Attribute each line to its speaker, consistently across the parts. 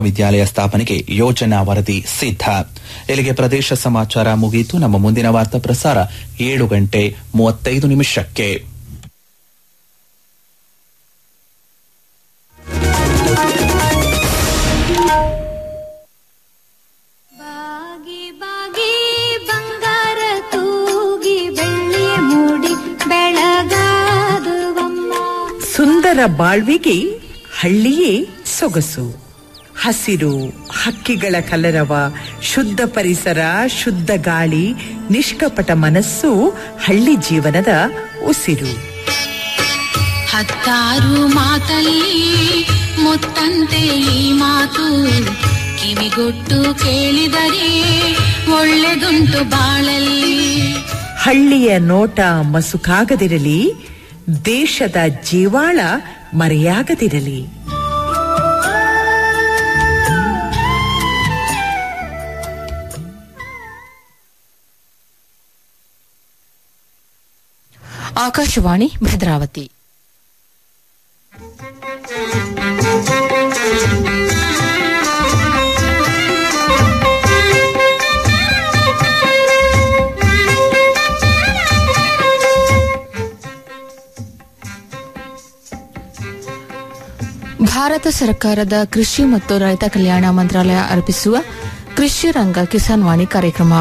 Speaker 1: ವಿದ್ಯಾಲಯ ಸ್ಥಾಪನೆಗೆ ಯೋಜನಾ ವರದಿ ಸಿದ್ಧ ಇಲ್ಲಿಗೆ ಪ್ರದೇಶ ಸಮಾಚಾರ ಮುಗಿಯಿತು ನಮ್ಮ ಮುಂದಿನ ವಾರ್ತಾ ಪ್ರಸಾರ ಏಳು ಗಂಟೆ ಮೂವತ್ತೈದು ನಿಮಿಷಕ್ಕೆ
Speaker 2: ಬಾಗಿ ಬಾಗಿ ಬಂಗಾರ ತೂಗಿ ಬೆಳ್ಳಿಯ ಮೂಡಿ ಬೆಳಗಾದುವಮ್ಮ
Speaker 3: ಸುಂದರ ಬಾಳ್ವಿಗೆ ಹಳ್ಳಿಯೇ ಸೊಗಸು ಹಸಿರು ಹಕ್ಕಿಗಳ ಕಲರವ ಶುದ್ಧ ಪರಿಸರ ಶುದ್ಧ ಗಾಳಿ ನಿಷ್ಕಪಟ ಮನಸ್ಸು ಹಳ್ಳಿ ಜೀವನದ ಉಸಿರು
Speaker 4: ಹತ್ತಾರು ಮಾತಲ್ಲಿ ಮುತ್ತಂತೆ ಈ ಮಾತು ಕಿವಿಗೊಟ್ಟು ಕೇಳಿದರೆ ಒಳ್ಳೆದುಂಟು ಬಾಳಲ್ಲಿ
Speaker 3: ಹಳ್ಳಿಯ ನೋಟ ಮಸುಕಾಗದಿರಲಿ ದೇಶದ ಜೀವಾಳ ಮರೆಯಾಗದಿರಲಿ
Speaker 5: ಆಕಾಶವಾಣಿ ಭದ್ರಾವತಿ ಭಾರತ ಸರ್ಕಾರದ ಕೃಷಿ ಮತ್ತು ರೈತ ಕಲ್ಯಾಣ ಮಂತ್ರಾಲಯ ಅರ್ಪಿಸುವ ಕೃಷಿ ರಂಗ ಕಿಸಾನ್ ವಾಣಿ ಕಾರ್ಯಕ್ರಮ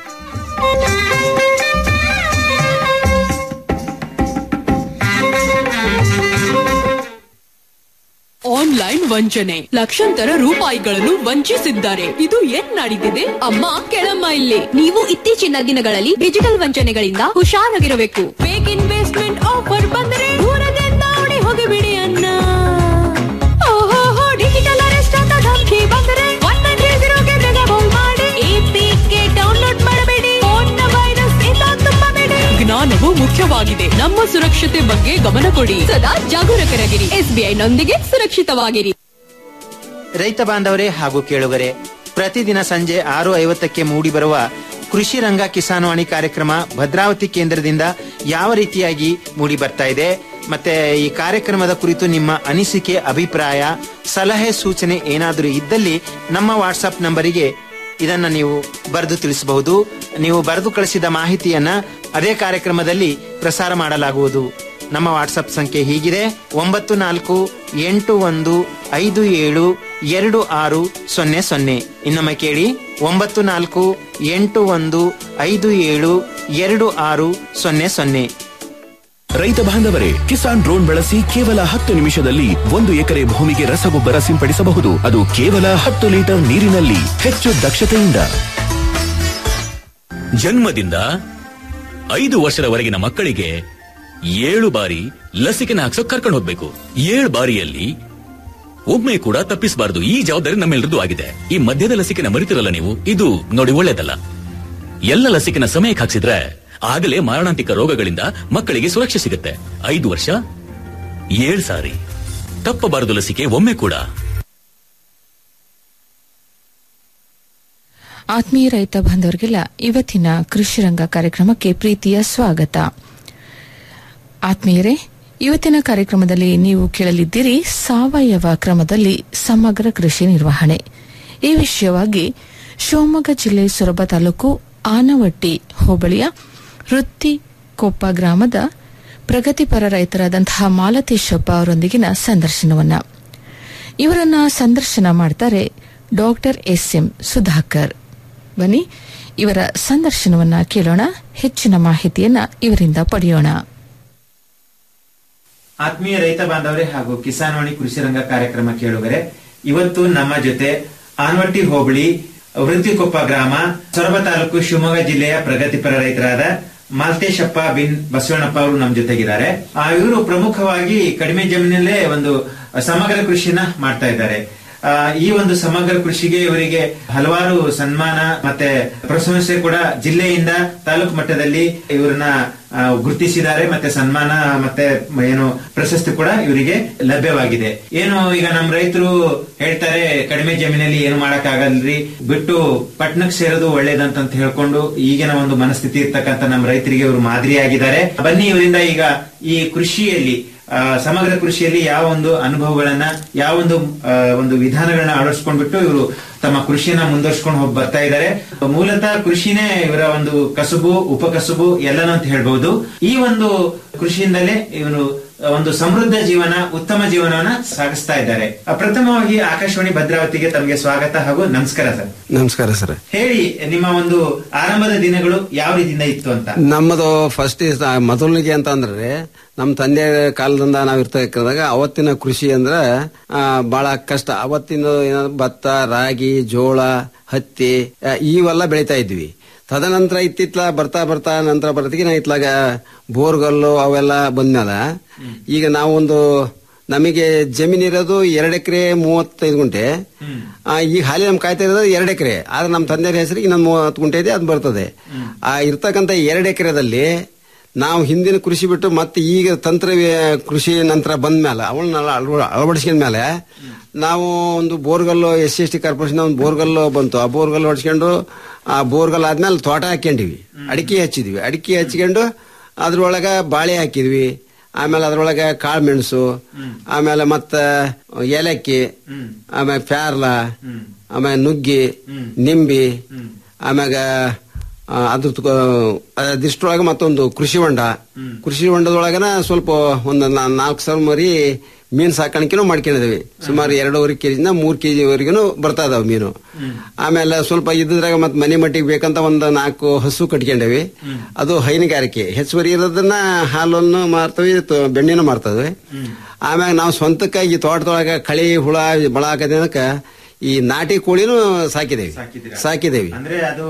Speaker 6: ಆನ್ಲೈನ್ ವಂಚನೆ ಲಕ್ಷಾಂತರ ರೂಪಾಯಿಗಳನ್ನು ವಂಚಿಸಿದ್ದಾರೆ ಇದು ಏನ್ ನಡೀತಿದೆ ಅಮ್ಮ ಕೆಳಮ್ಮ ಇಲ್ಲಿ ನೀವು ಇತ್ತೀಚಿನ ದಿನಗಳಲ್ಲಿ ಡಿಜಿಟಲ್ ವಂಚನೆಗಳಿಂದ ಹುಷಾರಾಗಿರಬೇಕು ಫೇಕ್ ಇನ್ವೆಸ್ಟ್ಮೆಂಟ್ ಆಫರ್ ಬಂದರೆ ದೂರದಿಂದ ಓಡಿ ಹೋಗಿಬಿಡಿ ಅನ್ನ ಓಹೋ ಡಿಜಿಟಲ್ ಅರೆಸ್ಟ್ ಅಂತ ಧಮಕಿ ಬಂದರೆ ಒನ್ ನೈನ್ ತ್ರೀ ಜೀರೋಗೆ ಬೇಗ ಕಾಲ್ ಮಾಡಿ ಎಪಿಕೆ ಡೌನ್ಲೋಡ್ ಮಾಡಬೇಡಿ ಫೋನ್ನ ವೈರಸ್ ಇಂದ ತುಂಬಬೇಡಿ ಜ್ಞಾನವು ಮುಖ್ಯವಾಗಿದೆ ನಮ್ಮ ಸುರಕ್ಷತೆ ಬಗ್ಗೆ ಗಮನ ಕೊಡಿ ಸದಾ ಜಾಗರೂಕರಾಗಿರಿ ಎಸ್ಬಿಐ ನೊಂದಿಗೆ ಸುರಕ್ಷಿತವಾಗಿರಿ
Speaker 7: ರೈತ ಬಾಂಧವರೇ ಹಾಗೂ ಕೇಳುಗರೆ ಪ್ರತಿದಿನ ಸಂಜೆ ಆರು ಐವತ್ತಕ್ಕೆ ಮೂಡಿಬರುವ ಕೃಷಿ ರಂಗ ಕಿಸಾನ್ವಾಣಿ ಕಾರ್ಯಕ್ರಮ ಭದ್ರಾವತಿ ಕೇಂದ್ರದಿಂದ ಯಾವ ರೀತಿಯಾಗಿ ಮೂಡಿ ಬರ್ತಾ ಇದೆ ಮತ್ತೆ ಈ ಕಾರ್ಯಕ್ರಮದ ಕುರಿತು ನಿಮ್ಮ ಅನಿಸಿಕೆ ಅಭಿಪ್ರಾಯ ಸಲಹೆ ಸೂಚನೆ ಏನಾದರೂ ಇದ್ದಲ್ಲಿ ನಮ್ಮ ವಾಟ್ಸಪ್ ನಂಬರಿಗೆ ಇದನ್ನ ನೀವು ಬರೆದು ತಿಳಿಸಬಹುದು ನೀವು ಬರೆದು ಕಳಿಸಿದ ಮಾಹಿತಿಯನ್ನ ಅದೇ ಕಾರ್ಯಕ್ರಮದಲ್ಲಿ ಪ್ರಸಾರ ಮಾಡಲಾಗುವುದು ನಮ್ಮ ವಾಟ್ಸಪ್ ಸಂಖ್ಯೆ ಹೀಗಿದೆ ಒಂಬತ್ತು ನಾಲ್ಕು ಎಂಟು ಒಂದು ಐದು ಏಳು ಎರಡು ಆರು ಸೊನ್ನೆ ಸೊನ್ನೆ ಇನ್ನೊಮ್ಮೆ ಕೇಳಿ ಒಂಬತ್ತು ನಾಲ್ಕು ಎಂಟು ಒಂದು ಐದು ಏಳು ಎರಡು ಆರು ಸೊನ್ನೆ ಸೊನ್ನೆ
Speaker 8: ರೈತ ಬಾಂಧವರೇ ಕಿಸಾನ್ ಡ್ರೋನ್ ಬಳಸಿ ಕೇವಲ ಹತ್ತು ನಿಮಿಷದಲ್ಲಿ ಒಂದು ಎಕರೆ ಭೂಮಿಗೆ ರಸಗೊಬ್ಬರ ಸಿಂಪಡಿಸಬಹುದು ಅದು ಕೇವಲ ಹತ್ತು ಲೀಟರ್ ನೀರಿನಲ್ಲಿ ಹೆಚ್ಚು ದಕ್ಷತೆಯಿಂದ
Speaker 9: ಜನ್ಮದಿಂದ ಐದು ವರ್ಷದವರೆಗಿನ ಮಕ್ಕಳಿಗೆ ಏಳು ಬಾರಿ ಲಸಿಕೆನ ಹಾಕ್ಸೋ ಕರ್ಕೊಂಡು ಹೋಗ್ಬೇಕು ಏಳು ಬಾರಿಯಲ್ಲಿ ಒಮ್ಮೆ ಕೂಡ ತಪ್ಪಿಸಬಾರದು ಈ ಜವಾಬ್ದಾರಿ ನಮ್ಮೆಲ್ಲರದ್ದು ಆಗಿದೆ ಈ ಮಧ್ಯದ ಲಸಿಕೆನ ಮರಿತಿರಲ್ಲ ನೀವು ಇದು ನೋಡಿ ಒಳ್ಳೇದಲ್ಲ ಎಲ್ಲ ಲಸಿಕೆನ ಸಮಯಕ್ಕೆ ಹಾಕ್ಸಿದ್ರೆ ಆಗಲೇ ಮಾರಣಾಂತಿಕ ರೋಗಗಳಿಂದ ಮಕ್ಕಳಿಗೆ ಸುರಕ್ಷೆ ಸಿಗುತ್ತೆ ಐದು ವರ್ಷ ಏಳು ಸಾರಿ ತಪ್ಪಬಾರದು ಲಸಿಕೆ ಒಮ್ಮೆ ಕೂಡ
Speaker 5: ಆತ್ಮೀಯ ರೈತ ಬಾಂಧವರಿಗೆಲ್ಲ ಇವತ್ತಿನ ಕೃಷಿ ರಂಗ ಕಾರ್ಯಕ್ರಮಕ್ಕೆ ಪ್ರೀತಿಯ ಸ್ವಾಗತ ಆತ್ಮೀಯರೇ ಇವತ್ತಿನ ಕಾರ್ಯಕ್ರಮದಲ್ಲಿ ನೀವು ಕೇಳಲಿದ್ದೀರಿ ಸಾವಯವ ಕ್ರಮದಲ್ಲಿ ಸಮಗ್ರ ಕೃಷಿ ನಿರ್ವಹಣೆ ಈ ವಿಷಯವಾಗಿ ಶಿವಮೊಗ್ಗ ಜಿಲ್ಲೆ ಸೊರಬ ತಾಲೂಕು ಆನವಟ್ಟಿ ಹೋಬಳಿಯ ವೃತ್ತಿ ಕೊಪ್ಪ ಗ್ರಾಮದ ಪ್ರಗತಿಪರ ರೈತರಾದಂತಹ ಮಾಲತೇಶಪ್ಪ ಅವರೊಂದಿಗಿನ ಸಂದರ್ಶನವನ್ನ ಇವರನ್ನ ಸಂದರ್ಶನ ಮಾಡ್ತಾರೆ ಡಾಕ್ಟರ್ ಎಸ್ ಎಂ ಸುಧಾಕರ್ ಬನ್ನಿ ಇವರ ಸಂದರ್ಶನವನ್ನ ಕೇಳೋಣ ಹೆಚ್ಚಿನ ಮಾಹಿತಿಯನ್ನ ಇವರಿಂದ ಪಡೆಯೋಣ
Speaker 7: ಆತ್ಮೀಯ ರೈತ ಬಾಂಧವರೇ ಹಾಗೂ ಕಿಸಾನ್ವಾಣಿ ಕೃಷಿ ರಂಗ ಕಾರ್ಯಕ್ರಮ ಕೇಳುಗರೆ ಇವತ್ತು ನಮ್ಮ ಜೊತೆ ಆನ್ವಟ್ಟಿ ಹೋಬಳಿ ವೃತ್ತಿಕೊಪ್ಪ ಗ್ರಾಮ ಸೊರಬ ತಾಲೂಕು ಶಿವಮೊಗ್ಗ ಜಿಲ್ಲೆಯ ಪ್ರಗತಿಪರ ರೈತರಾದ ಮಾಲ್ತೇಶಪ್ಪ ಬಿನ್ ಬಸವಣ್ಣಪ್ಪ ಅವರು ನಮ್ಮ ಜೊತೆಗಿದ್ದಾರೆ ಆ ಇವರು ಪ್ರಮುಖವಾಗಿ ಕಡಿಮೆ ಜಮೀನಲ್ಲೇ ಒಂದು ಸಮಗ್ರ ಕೃಷಿನ ಮಾಡ್ತಾ ಇದ್ದಾರೆ ಆ, ಈ ಒಂದು ಸಮಗ್ರ ಕೃಷಿಗೆ ಇವರಿಗೆ ಹಲವಾರು ಸನ್ಮಾನ ಮತ್ತೆ ಪ್ರಶಂಸೆ ಕೂಡ ಜಿಲ್ಲೆಯಿಂದ ತಾಲೂಕು ಮಟ್ಟದಲ್ಲಿ ಇವರನ್ನ ಆ, ಗುರುತಿಸಿದ್ದಾರೆ ಮತ್ತೆ ಸನ್ಮಾನ ಮತ್ತೆ ಏನು ಪ್ರಶಸ್ತಿ ಕೂಡ ಇವರಿಗೆ ಲಭ್ಯವಾಗಿದೆ ಏನು ಈಗ ನಮ್ಮ ರೈತರು ಹೇಳ್ತಾರೆ ಕಡಿಮೆ ಜಮೀನಲ್ಲಿ ಏನು ಮಾಡಕ್ ಆಗಲ್ರಿ ಬಿಟ್ಟು ಪಟ್ಟಣಕ್ಕೆ ಸೇರೋದು ಒಳ್ಳೇದಂತ ಹೇಳ್ಕೊಂಡು ಈಗಿನ ಒಂದು ಮನಸ್ಥಿತಿ ಇರ್ತಕ್ಕಂಥ ನಮ್ಮ ರೈತರಿಗೆ ಇವರು ಮಾದರಿಯಾಗಿದ್ದಾರೆ ಬನ್ನಿ ಇವರಿಂದ ಈಗ ಈ ಕೃಷಿಯಲ್ಲಿ ಆ, ಸಮಗ್ರ ಕೃಷಿಯಲ್ಲಿ ಯಾವ ಒಂದು ಅನುಭವಗಳನ್ನ ಯಾವ ಒಂದು ಆ, ಒಂದು ವಿಧಾನಗಳನ್ನ ಅಳವಡಿಸ್ಕೊಂಡ್ಬಿಟ್ಟು ಇವರು ತಮ್ಮ ಕೃಷಿಯನ್ನ ಮುಂದುವರ್ಸ್ಕೊಂಡು ಹೋಗಿ ಬರ್ತಾ ಇದ್ದಾರೆ ಮೂಲತಃ ಕೃಷಿನೇ ಇವರ ಒಂದು ಕಸುಬು ಉಪಕಸುಬು ಎಲ್ಲನೂ ಅಂತ ಹೇಳ್ಬಹುದು ಈ ಒಂದು ಕೃಷಿಯಿಂದಲೇ ಇವನು ಒಂದು ಸಮೃದ್ಧ ಜೀವನ ಉತ್ತಮ ಜೀವನವನ್ನ ಸಾಗಿಸ್ತಾ ಇದ್ದಾರೆ ಆ, ಪ್ರಥಮವಾಗಿ ಆಕಾಶವಾಣಿ ಭದ್ರಾವತಿಗೆ ತಮಗೆ ಸ್ವಾಗತ ಹಾಗೂ ನಮಸ್ಕಾರ ಸರ್
Speaker 10: ನಮಸ್ಕಾರ ಸರ್
Speaker 7: ಹೇಳಿ ನಿಮ್ಮ ಒಂದು ಆರಂಭದ ದಿನಗಳು ಯಾವ ರೀತಿಯಿಂದ ಇತ್ತು ಅಂತ
Speaker 10: ನಮ್ಮದು ಫಸ್ಟ್ ಮೊದಲಿಗೆ ಅಂತ ಅಂದ್ರೆ ನಮ್ಮ ತಂದೆ ಕಾಲದಿಂದ ನಾವು ಇರ್ತಕ್ಕಂದಾಗ ಅವತ್ತಿನ ಕೃಷಿ ಅಂದ್ರೆ ಆ, ಬಹಳ ಕಷ್ಟ ಅವತ್ತಿನ ಏನಾದ್ರು ಭತ್ತ ರಾಗಿ ಜೋಳ ಹತ್ತಿ ಆ, ಇವೆಲ್ಲ ಬೆಳಿತಾ ಇದ್ವಿ ತದನಂತರ ಇತ್ತಿತ್ಲ ಬರ್ತಾ ಬರ್ತಾ ನಂತರ ಬರ್ತಿಗೆ ಇತ್ಲಾಗ ಬೋರ್ಗಲ್ಲು ಅವೆಲ್ಲ ಬಂದ್ಮೇಲೆ ಈಗ ನಾವೊಂದು ನಮಗೆ ಜಮೀನ್ ಇರೋದು ಎರಡು ಎಕರೆ ಮೂವತ್ತೈದು ಗುಂಟೆ ಆ, ಈಗ ಹಾಲಿ ನಮ್ ಕಾಯ್ತಾ ಇರೋದು ಎರಡು ಎಕರೆ ಆದ್ರೆ ನಮ್ಮ ತಂದೆಯ ಹೆಸರಿಗೆ ಇನ್ನೊಂದು ಮೂವತ್ತು ಗುಂಟೆ ಇದೆ ಅದು ಬರ್ತದೆ ಆ ಇರ್ತಕ್ಕಂಥ ಎರಡು ಎಕರೆದಲ್ಲಿ ನಾವು ಹಿಂದಿನ ಕೃಷಿ ಬಿಟ್ಟು ಮತ್ತೆ ಈಗ ತಂತ್ರ ವ್ಯ- ಕೃಷಿ ನಂತರ ಬಂದ ಮೇಲೆ ಅವಳನ್ನೆಲ್ಲ ಅಳವಡಿಸ್ಕೊಂಡ ಮೇಲೆ ನಾವು ಒಂದು ಬೋರ್ಗಲ್ಲು S C S T corporation ಒಂದು ಬೋರ್ಗಲ್ಲು ಬಂತು ಆ ಬೋರ್ಗಲ್ ಹೊಡ್ಸ್ಕೊಂಡು ಆ ಬೋರ್ಗಲ್ ಆದ್ಮೇಲೆ ತೋಟ ಹಾಕೊಂಡಿವಿ ಅಡಿಕೆ ಹಚ್ಚಿದ್ವಿ ಅಡಿಕೆ ಹಚ್ಕೊಂಡು ಅದ್ರೊಳಗ ಬಾಳೆ ಹಾಕಿದ್ವಿ ಆಮೇಲೆ ಅದ್ರೊಳಗೆ ಕಾಳು ಮೆಣಸು ಆಮೇಲೆ ಮತ್ತ ಏಲಕ್ಕಿ ಆಮೇಲೆ ಪ್ಯಾರ್ಲ ಆಮೇಲೆ ನುಗ್ಗಿ ನಿಂಬಿ ಆಮ್ಯಾಗ ಆ, ಅದ್ರ ತುಕ- ಅದಿಷ್ಟರೊಳಗೆ ಮತ್ತೊಂದು ಕೃಷಿ ಹೊಂಡ ಕೃಷಿ ಹೊಂಡದೊಳಗನ ಸ್ವಲ್ಪ ಒಂದು ನಾ- ನಾಲ್ಕು ಸಾವಿರ ಮರಿ ಮೀನು ಸಾಕಾಣಿಕೆನೂ ಮಾಡ್ಕೊಂಡಿದ್ದೀವಿ ಸುಮಾರು ಎರಡೂವರೆ ಕೆಜಿನ ಮೂರ್ ಕೆಜಿ ವರೆಗೂ ಬರ್ತಾ ಇದಾವೆ ಮೀನು ಆಮೇಲೆ ಸ್ವಲ್ಪ ಇದ್ರಾಗ ಮತ್ತೆ ಮನೆ ಮಟ್ಟಿಗೆ ಬೇಕಂತ ಒಂದು ನಾಲ್ಕು ಹಸು ಕಟ್ಕೊಂಡೇವಿ ಅದು ಹೈನುಗಾರಿಕೆ ಹೆಚ್ಚುವರಿ ಇರೋದನ್ನ ಹಾಲನ್ನು ಮಾರ್ತವಿ ತ- ಬೆಣ್ಣೆನೂ ಮಾರ್ತದ್ವಿ ಆಮ್ಯಾಗ ನಾವು ಸ್ವಂತಕ್ಕಾಗಿ ತೋಟದೊಳಗ ಕಳಿ ಹುಳ ಬಳ ಹಾಕದೇನಕ ಈ ನಾಟಿ ಕೋಳಿನೂ ಸಾಕಿದೇವಿ
Speaker 7: ಸಾಕಿದ್ದೀರಾ?
Speaker 10: ಸಾಕಿದೇವಿ
Speaker 7: ಅಂದ್ರೆ ಅದು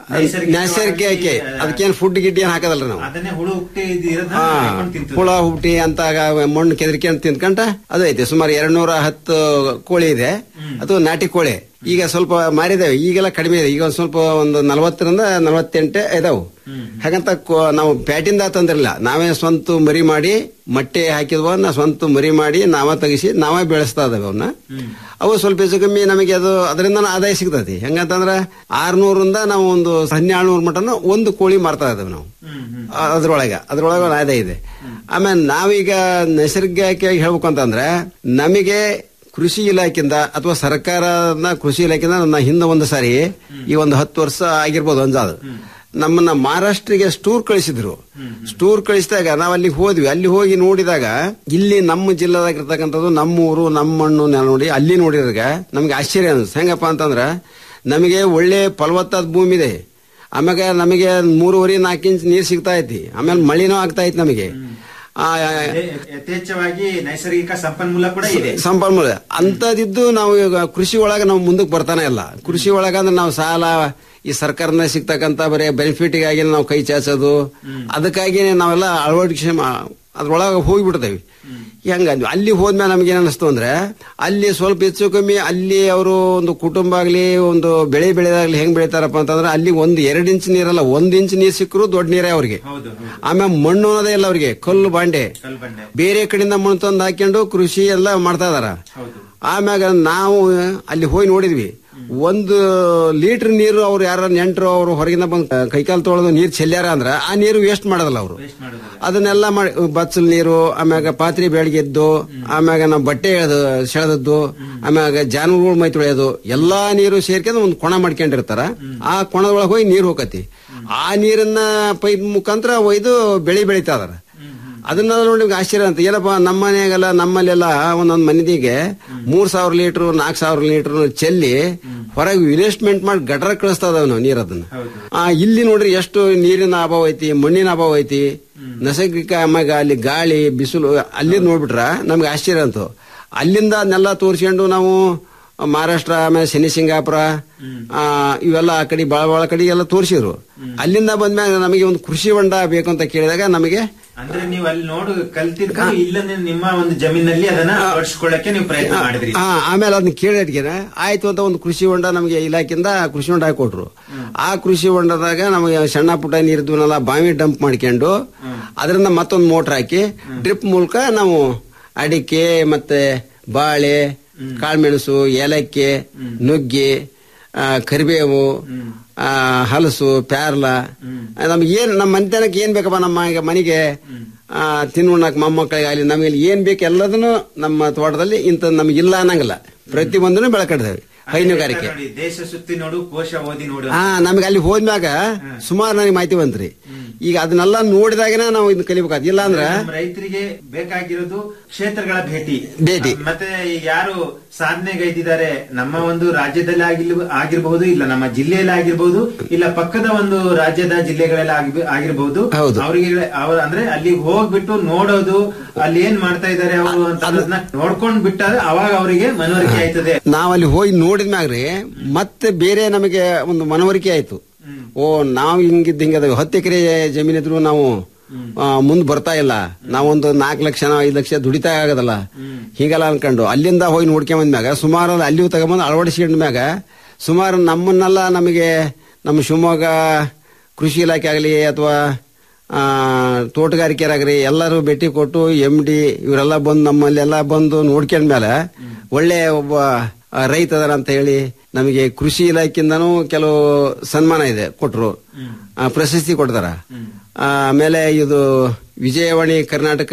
Speaker 10: ನೈಸರ್ಗಿಕ ಅದಕ್ಕೇನು ಫುಡ್ ಗಿಡ್ ಏನ್ ಹಾಕದಲ್ರಿ ನಾವು
Speaker 7: ಅದನ್ನೇ ಹುಳು ಹುಟ್ಟಿ ಇರೋದನ್ನ
Speaker 10: ಹಾ
Speaker 7: ಹಾಕೊಂಡ್ ತಿಂತದೆ.
Speaker 10: ಹುಳ ಹುಟ್ಟಿ ಅಂತ ಮಣ್ಣು ಕೆದರಿಕೆ ತಿನ್ಕಂಟ ಅದು ಐತೆ ಸುಮಾರು ಎರಡ್ ನೂರ ಹತ್ತು ಕೋಳಿ ಇದೆ ಅದು ನಾಟಿ ಕೋಳಿ ಈಗ ಸ್ವಲ್ಪ ಮಾರಿದೇವೆ ಈಗೆಲ್ಲ ಕಡಿಮೆ ಇದೆ ಈಗ ಒಂದ್ ಸ್ವಲ್ಪ ಒಂದು ನಲವತ್ತರಿಂದ ನಲವತ್ತೆಂಟು ಇದಾವು ಹಾಗಂತ ಕೋ- ನಾವು ಪ್ಯಾಟಿಂದ ತಂದಿರಲಿಲ್ಲ ನಾವೇ ಸ್ವಂತ ಮರಿ ಮಾಡಿ ಮೊಟ್ಟೆ ಹಾಕಿದ್ವನ್ನ ಸ್ವಂತ ಮರಿ ಮಾಡಿ ನಾವ ತೆಗಿಸಿ ನಾವೇ ಬೆಳೆಸ್ತಾ ಇದಾವೆ ಅವನ್ನ ಅವು ಸ್ವಲ್ಪ ಹೆಚ್ಚು ಕಮ್ಮಿ ನಮಗೆ ಅದು ಅದರಿಂದ ಆದಾಯ ಸಿಗ್ತತಿ ಹೆಂಗಂತಂದ್ರ ಆರ್ನೂರಿಂದ ನಾವು ಒಂದು ಹನ್ನೆರಡು ನೂರು ಮಟನು ಒಂದು ಕೋಳಿ ಮಾರ್ತಾ ಇದ್ದೇವೆ ನಾವು ಆ- ಅದ್ರೊಳಗೆ ಅದ್ರೊಳಗೆ ಒಂದು ಆದಾಯ ಇದೆ ಆಮೇಲೆ ನಾವೀಗ ನೈಸರ್ಗಿಕವಾಗಿ ಹೇಳ್ಬೇಕು ಅಂತಂದ್ರೆ ನಮಗೆ ಕೃಷಿ ಇಲಾಖೆಯಿಂದ ಅಥವಾ ಸರ್ಕಾರದ ಕೃಷಿ ಇಲಾಖೆಯಿಂದ ನನ್ನ ಹಿಂದೆ ಒಂದು ಸಾರಿ ಈ ಒಂದು ಹತ್ತು ವರ್ಷ ಆಗಿರ್ಬೋದು ಅಂಜಾದು ನಮ್ಮನ್ನ ಮಹಾರಾಷ್ಟ್ರಿಗೆ ಸ್ಟೂರ್ ಕಳಿಸಿದ್ರು ಸ್ಟೂರ್ ಕಳಿಸಿದಾಗ ನಾವು ಅಲ್ಲಿಗೆ ಹೋದ್ವಿ ಅಲ್ಲಿ ಹೋಗಿ ನೋಡಿದಾಗ ಇಲ್ಲಿ ನಮ್ಮ ಜಿಲ್ಲೆದಾಗ ಇರ್ತಕ್ಕಂಥದ್ದು ನಮ್ಮ ಊರು ನಮ್ಮ ಮಣ್ಣು ನೆಲ ನೋಡಿ ಅಲ್ಲಿ ನೋಡಿದಾಗ ನಮ್ಗೆ ಆಶ್ಚರ್ಯ ಅನ್ಸುತ್ತೆ ಹೆಂಗಪ್ಪ ಅಂತಂದ್ರೆ ನಮಗೆ ಒಳ್ಳೆ ಫಲವತ್ತಾದ ಭೂಮಿ ಇದೆ ಆಮ್ಯಾಗ ನಮಗೆ ಮೂರುವರೆ ನಾಲ್ಕು ಇಂಚ್ ನೀರು ಸಿಗ್ತಾ ಐತಿ ಆಮೇಲೆ ಮಳಿನೂ ಆಗ್ತಾ ಐತಿ ನಮಗೆ ಆ,
Speaker 7: ಅದೇ ಯಥೇಚ್ಛವಾಗಿ ನೈಸರ್ಗಿಕ ಸಂಪನ್ಮೂಲ ಕೂಡ ಇದೆ
Speaker 10: ಸಂಪನ್ಮೂಲ ಅಂತದಿದ್ದು ನಾವು ಈಗ ಕೃಷಿ ಒಳಗ ನಾವು ಮುಂದಕ್ಕೆ ಬರ್ತಾನೆ ಇಲ್ಲ ಕೃಷಿ ಒಳಗ ಅಂದ್ರೆ ನಾವು ಸಾಲ ಈ ಸರ್ಕಾರದಿಂದ ಸಿಗ್ತಕ್ಕಂತ ಬರೀ ಬೆನಿಫಿಟ್ಗಾಗಿ ನಾವು ಕೈ ಚಾಚೋದು ಅದಕ್ಕಾಗಿ ನಾವೆಲ್ಲ ಅಳವಡಿಕೆ ಮಾ- ಅದ್ರೊಳಗೆ ಹೋಗ್ಬಿಡ್ತೇವೆ ಹೆಂಗಂದ್ವಿ ಅಲ್ಲಿ ಹೋದ್ಮೇಲೆ ನಮ್ಗೆ ಏನ್ ಅನಿಸ್ತು ಅಂದ್ರೆ ಅಲ್ಲಿ ಸ್ವಲ್ಪ ಹೆಚ್ಚು ಕಮ್ಮಿ ಅಲ್ಲಿ ಅವರು ಒಂದು ಕುಟುಂಬ ಆಗ್ಲಿ ಒಂದು ಬೆಳೆ ಬೆಳೆದಾಗ್ಲಿ ಹೆಂಗ್ ಬೆಳಿತಾರಪ್ಪ ಅಂತಂದ್ರೆ ಅಲ್ಲಿ ಒಂದು ಎರಡು ಇಂಚ್ ನೀರಲ್ಲ ಒಂದ್ ಇಂಚ್ ನೀರ್ ಸಿಕ್ಕರು ದೊಡ್ಡ ನೀರೇ ಅವ್ರಿಗೆ
Speaker 7: ಹೌದು ಹೌದು
Speaker 10: ಆಮೇಲೆ ಮಣ್ಣು ಅನ್ನೋದೇ ಇಲ್ಲ ಅವ್ರಿಗೆ ಕಲ್ಲು ಬಾಂಡೆ
Speaker 7: ಕಲ್ಲು ಬಂಡೆ
Speaker 10: ಬೇರೆ ಕಡೆಯಿಂದ ಮಣ್ಣು ತಂದು ಹಾಕೊಂಡು ಕೃಷಿ ಎಲ್ಲ ಮಾಡ್ತಾ ಇದಾರ
Speaker 7: ಹೌದು
Speaker 10: ಆಮ್ಯಾಗ ನಾವು ಅಲ್ಲಿ ಹೋಗಿ ನೋಡಿದ್ವಿ ಒಂದು ಲೀಟರ್ ನೀರು ಅವ್ರು ಯಾರ ನೆಂಟರು ಅವ್ರು ಹೊರಗಿಂದ ಬಂದು ಕೈಕಾಲು ತೊಳೆದು ನೀರು ಚೆಲ್ಯಾರ ಅಂದ್ರ ಆ ನೀರು ವೇಸ್ಟ್ ಮಾಡೋದಲ್ಲ ಅವರು
Speaker 7: ವೇಸ್ಟ್ ಮಾಡೋದಿಲ್ಲ
Speaker 10: ಅದನ್ನೆಲ್ಲ ಮಾಡಿ ಬಚ್ಚಲ್ ನೀರು ಆಮ್ಯಾಗ ಪಾತ್ರೆ ಬೆಳಗ್ಗೆದ್ದು ಆಮ್ಯಾಗ ನಾವು ಬಟ್ಟೆ ಎಳ್ದು ಸೆಳೆದದ್ದು ಆಮ್ಯಾಗ ಜಾನುವಾರುಗಳು ಮೈ ತೊಳೆಯೋದು ಎಲ್ಲಾ ನೀರು ಸೇರ್ಕೊಂಡು ಒಂದು ಕೊಣ ಮಾಡ್ಕೊಂಡಿರ್ತಾರ ಆ ಕೊಣದೊಳಗೆ ಹೋಗಿ ನೀರು ಹೋಗತಿ ಆ ನೀರನ್ನ ಪೈಪ್ ಮುಖಾಂತರ ಒಯ್ದು ಬೆಳೆ ಬೆಳಿತಾ ಇದಾರ ಅದನ್ನ ನೋಡಿ ನಿಮ್ಗೆ ಆಶ್ಚರ್ಯ ಅಂತ ಏನಪ್ಪ ನಮ್ಮ ಮನೆಯಾಗೆಲ್ಲ ನಮ್ಮಲ್ಲೆಲ್ಲ ಒಂದೊಂದು ಮನೆದಿಗೆ ಮೂರ್ ಸಾವಿರ ಲೀಟರ್ ನಾಲ್ಕು ಸಾವಿರ ಲೀಟರ್ ಚೆಲ್ಲಿ ಹೊರಗೆ ಇನ್ವೆಸ್ಟ್ಮೆಂಟ್ ಮಾಡಿ ಗಟರ ಕಳಿಸ್ತಾ ಇದಾವೆ ನಾವು ನೀರ್ ಅದನ್ನ ಆ ಇಲ್ಲಿ ನೋಡ್ರಿ ಎಷ್ಟು ನೀರಿನ ಅಭಾವ ಐತಿ ಮಣ್ಣಿನ ಅಭಾವ ಐತಿ ನೈಸರ್ಗಿಕ ಆಮ್ಯಾಗ ಅಲ್ಲಿ ಗಾಳಿ ಬಿಸಿಲು ಅಲ್ಲಿ ನೋಡ್ಬಿಟ್ರ ನಮ್ಗೆ ಆಶ್ಚರ್ಯ ಅಂತು ಅಲ್ಲಿಂದ ಅದನ್ನೆಲ್ಲ ತೋರಿಸ್ಕೊಂಡು ನಾವು ಮಹಾರಾಷ್ಟ್ರ ಆಮೇಲೆ ಶನಿ ಸಿಂಗಾಪುರ ಆ, ಇವೆಲ್ಲ ಆ ಕಡೆ ಬಾಳ ಬಾಳ ಕಡೆ ಎಲ್ಲ ತೋರಿಸಿದ್ರು ಅಲ್ಲಿಂದ ಬಂದ್ಮ್ಯಾಗ ನಮಗೆ ಒಂದು ಕೃಷಿ ಹೊಂಡ ಬೇಕು ಅಂತ ಕೇಳಿದಾಗ ನಮಗೆ
Speaker 7: ಅಂದ್ರೆ ನೀವು ಅಲ್ಲಿ ನೋಡು ಕಲ್ತಿದ್ದು ಇಲ್ಲದೆ ನಿಮ್ಮ ಒಂದು ಜಮೀನಲ್ಲಿ ಅದನ್ನ ಅಳವಡಿಸ್ಕೊಳ್ಳಕ್ಕೆ ನೀವು ಪ್ರಯತ್ನ ಮಾಡಿದ್ರಿ
Speaker 10: ಆ, ಆಮೇಲೆ ಅದನ್ನ ಕೇಳಿ ಅಡ್ಗೆನ ಆಯ್ತು ಅಂತ ಒಂದು ಕೃಷಿ ಹೊಂಡ ನಮಗೆ ಇಲಾಖೆಯಿಂದ ಕೃಷಿ ಹೊಂಡ ಹಾಕೊಟ್ರು ಆ ಕೃಷಿ ಹೊಂಡದಾಗ ನಮಗೆ ಸಣ್ಣ ಪುಟ್ಟ ನೀರಿದ್ವನ್ನೆಲ್ಲ ಬಾವಿ ಡಂಪ್ ಮಾಡ್ಕೊಂಡು ಅದರಿಂದ ಮತ್ತೊಂದು ಮೋಟರ್ ಹಾಕಿ ಡ್ರಿಪ್ ಮೂಲಕ ನಾವು ಅಡಿಕೆ ಮತ್ತೆ ಬಾಳೆ ಕಾಳುಮೆಣಸು ಏಲಕ್ಕಿ ನುಗ್ಗಿ ಆ, ಕರಿಬೇವು ಆ, ಹಲಸು ಪ್ಯಾರ್ಲ ನಮ್ಗೆ ಏನ್ ನಮ್ಮ ಮನೆತನಕ್ಕೆ ಏನ್ ಬೇಕಪ್ಪ ನಮ್ಮ ಈಗ ಮನೆಗೆ ಆ, ತಿನ್ನುಣ್ಣಕ್ ಮೊಮ್ಮಕ್ಕಳಿಗೆ ಆಗಲಿ ನಮಗೆ ಏನ್ ಬೇಕು ಎಲ್ಲದನ್ನು ನಮ್ಮ ತೋಟದಲ್ಲಿ ಇಂಥ ನಮ್ಗೆ ಇಲ್ಲ ಅನ್ನಂಗಿಲ್ಲ ಪ್ರತಿಯೊಂದನ್ನು ಬೆಳ್ಕೊಂಡಿದ್ದೇವೆ ಹೈನುಗಾರಿಕೆ
Speaker 7: ನೋಡಿ ದೇಶ ಸುತ್ತಿ ನೋಡು ಕೋಶ ಓದಿ ನೋಡು
Speaker 10: ಹಾ ನಮಗೆ ಅಲ್ಲಿ ಹೋದ್ಮ್ಯಾಗ ಸುಮಾರು ನನಗೆ ಮಾಹಿತಿ ಬಂತ್ರಿ ಈಗ ಅದನ್ನೆಲ್ಲ ನೋಡಿದಾಗನ ನಾವು ಇದನ್ನ ಕಲಿಬೇಕಾದ್ ಇಲ್ಲ ಅಂದ್ರ
Speaker 7: ನಮ್ಮ ರೈತರಿಗೆ ಬೇಕಾಗಿರೋದು ಕ್ಷೇತ್ರಗಳ ಭೇಟಿ
Speaker 10: ಭೇಟಿ.
Speaker 7: ಮತ್ತೆ ಈಗ ಯಾರು ಸಾಧನೆಗೈದಿದ್ದಾರೆ ನಮ್ಮ ಒಂದು ರಾಜ್ಯದಲ್ಲಿ ಆಗಿಲ್- ಆಗಿರ್ಬಹುದು ಇಲ್ಲ ನಮ್ಮ ಜಿಲ್ಲೆಯಲ್ಲಿ ಆಗಿರ್ಬಹುದು ಇಲ್ಲ ಪಕ್ಕದ ಒಂದು ರಾಜ್ಯದ ಜಿಲ್ಲೆಗಳಲ್ಲಿ ಆಗಿ- ಆಗಿರ್ಬಹುದು
Speaker 10: ಹೌದು.
Speaker 7: ಅವರಿಗೆ ಅವ್ರ ಅಂದ್ರೆ ಅಲ್ಲಿ ಹೋಗ್ಬಿಟ್ಟು ನೋಡೋದು ಅಲ್ಲಿ ಏನ್ ಮಾಡ್ತಾ ಇದ್ದಾರೆ ಅವರು ಅಂತ ಅದನ್ನ ನೋಡ್ಕೊಂಡ್ ಬಿಟ್ಟಾಗ ಅವಾಗ ಅವರಿಗೆ ಮನವರಿಕೆ ಆಯ್ತದೆ
Speaker 10: ನಾವಲ್ಲಿ ಹೋಗಿ ನೋಡಿದ್ಮ್ಯಾಗ್ರಿ ಮತ್ತೆ ಬೇರೆ ನಮಗೆ ಒಂದು ಮನವರಿಕೆ ಆಯ್ತು ಓ ನಾವು ಹಿಂಗಿದ್ದ ಹಿಂಗದ ಹತ್ತು ಎಕರೆ ಜಮೀನಿದ್ರು ನಾವು ಮುಂದೆ ಬರ್ತಾ ಇಲ್ಲ ನಾವೊಂದು ನಾಲ್ಕು ಲಕ್ಷ ಐದು ಲಕ್ಷ ದುಡಿತಾ ಆಗದಲ್ಲ ಹೀಗೆಲ್ಲ ಅನ್ಕೊಂಡು ಅಲ್ಲಿಂದ ಹೋಗಿ ನೋಡ್ಕೊಂಡ್ ಬಂದ್ಮ್ಯಾಗ ಸುಮಾರು ಅಲ್ಲಿಯೂ ತಗೊಂಬಂದು ಅಳವಡಿಸ್ಕೊಂಡ ಮ್ಯಾಗ ಸುಮಾರು ನಮ್ಮನ್ನೆಲ್ಲ ನಮಗೆ ನಮ್ಮ ಶಿವಮೊಗ್ಗ ಕೃಷಿ ಇಲಾಖೆ ಆಗಲಿ ಅಥವಾ ತೋಟಗಾರಿಕೆರಾಗ್ರಿ ಎಲ್ಲರೂ ಭೇಟಿ ಕೊಟ್ಟು ಎಂ ಡಿ ಇವರೆಲ್ಲ ಬಂದು ನಮ್ಮಲ್ಲೆಲ್ಲ ಬಂದು ನೋಡ್ಕೊಂಡ್ಮೇಲೆ ಒಳ್ಳೆ ಒಬ್ಬ ಆ, ರೈತ ಅದಾರ ಅಂತ ಹೇಳಿ ನಮಗೆ ಕೃಷಿ ಇಲಾಖೆಯಿಂದನೂ ಕೆಲವು ಸನ್ಮಾನ ಇದೆ ಕೊಟ್ರು ಆ, ಪ್ರಶಸ್ತಿ ಕೊಡ್ತಾರ ಆಮೇಲೆ ಇದು ವಿಜಯವಾಣಿ ಕರ್ನಾಟಕ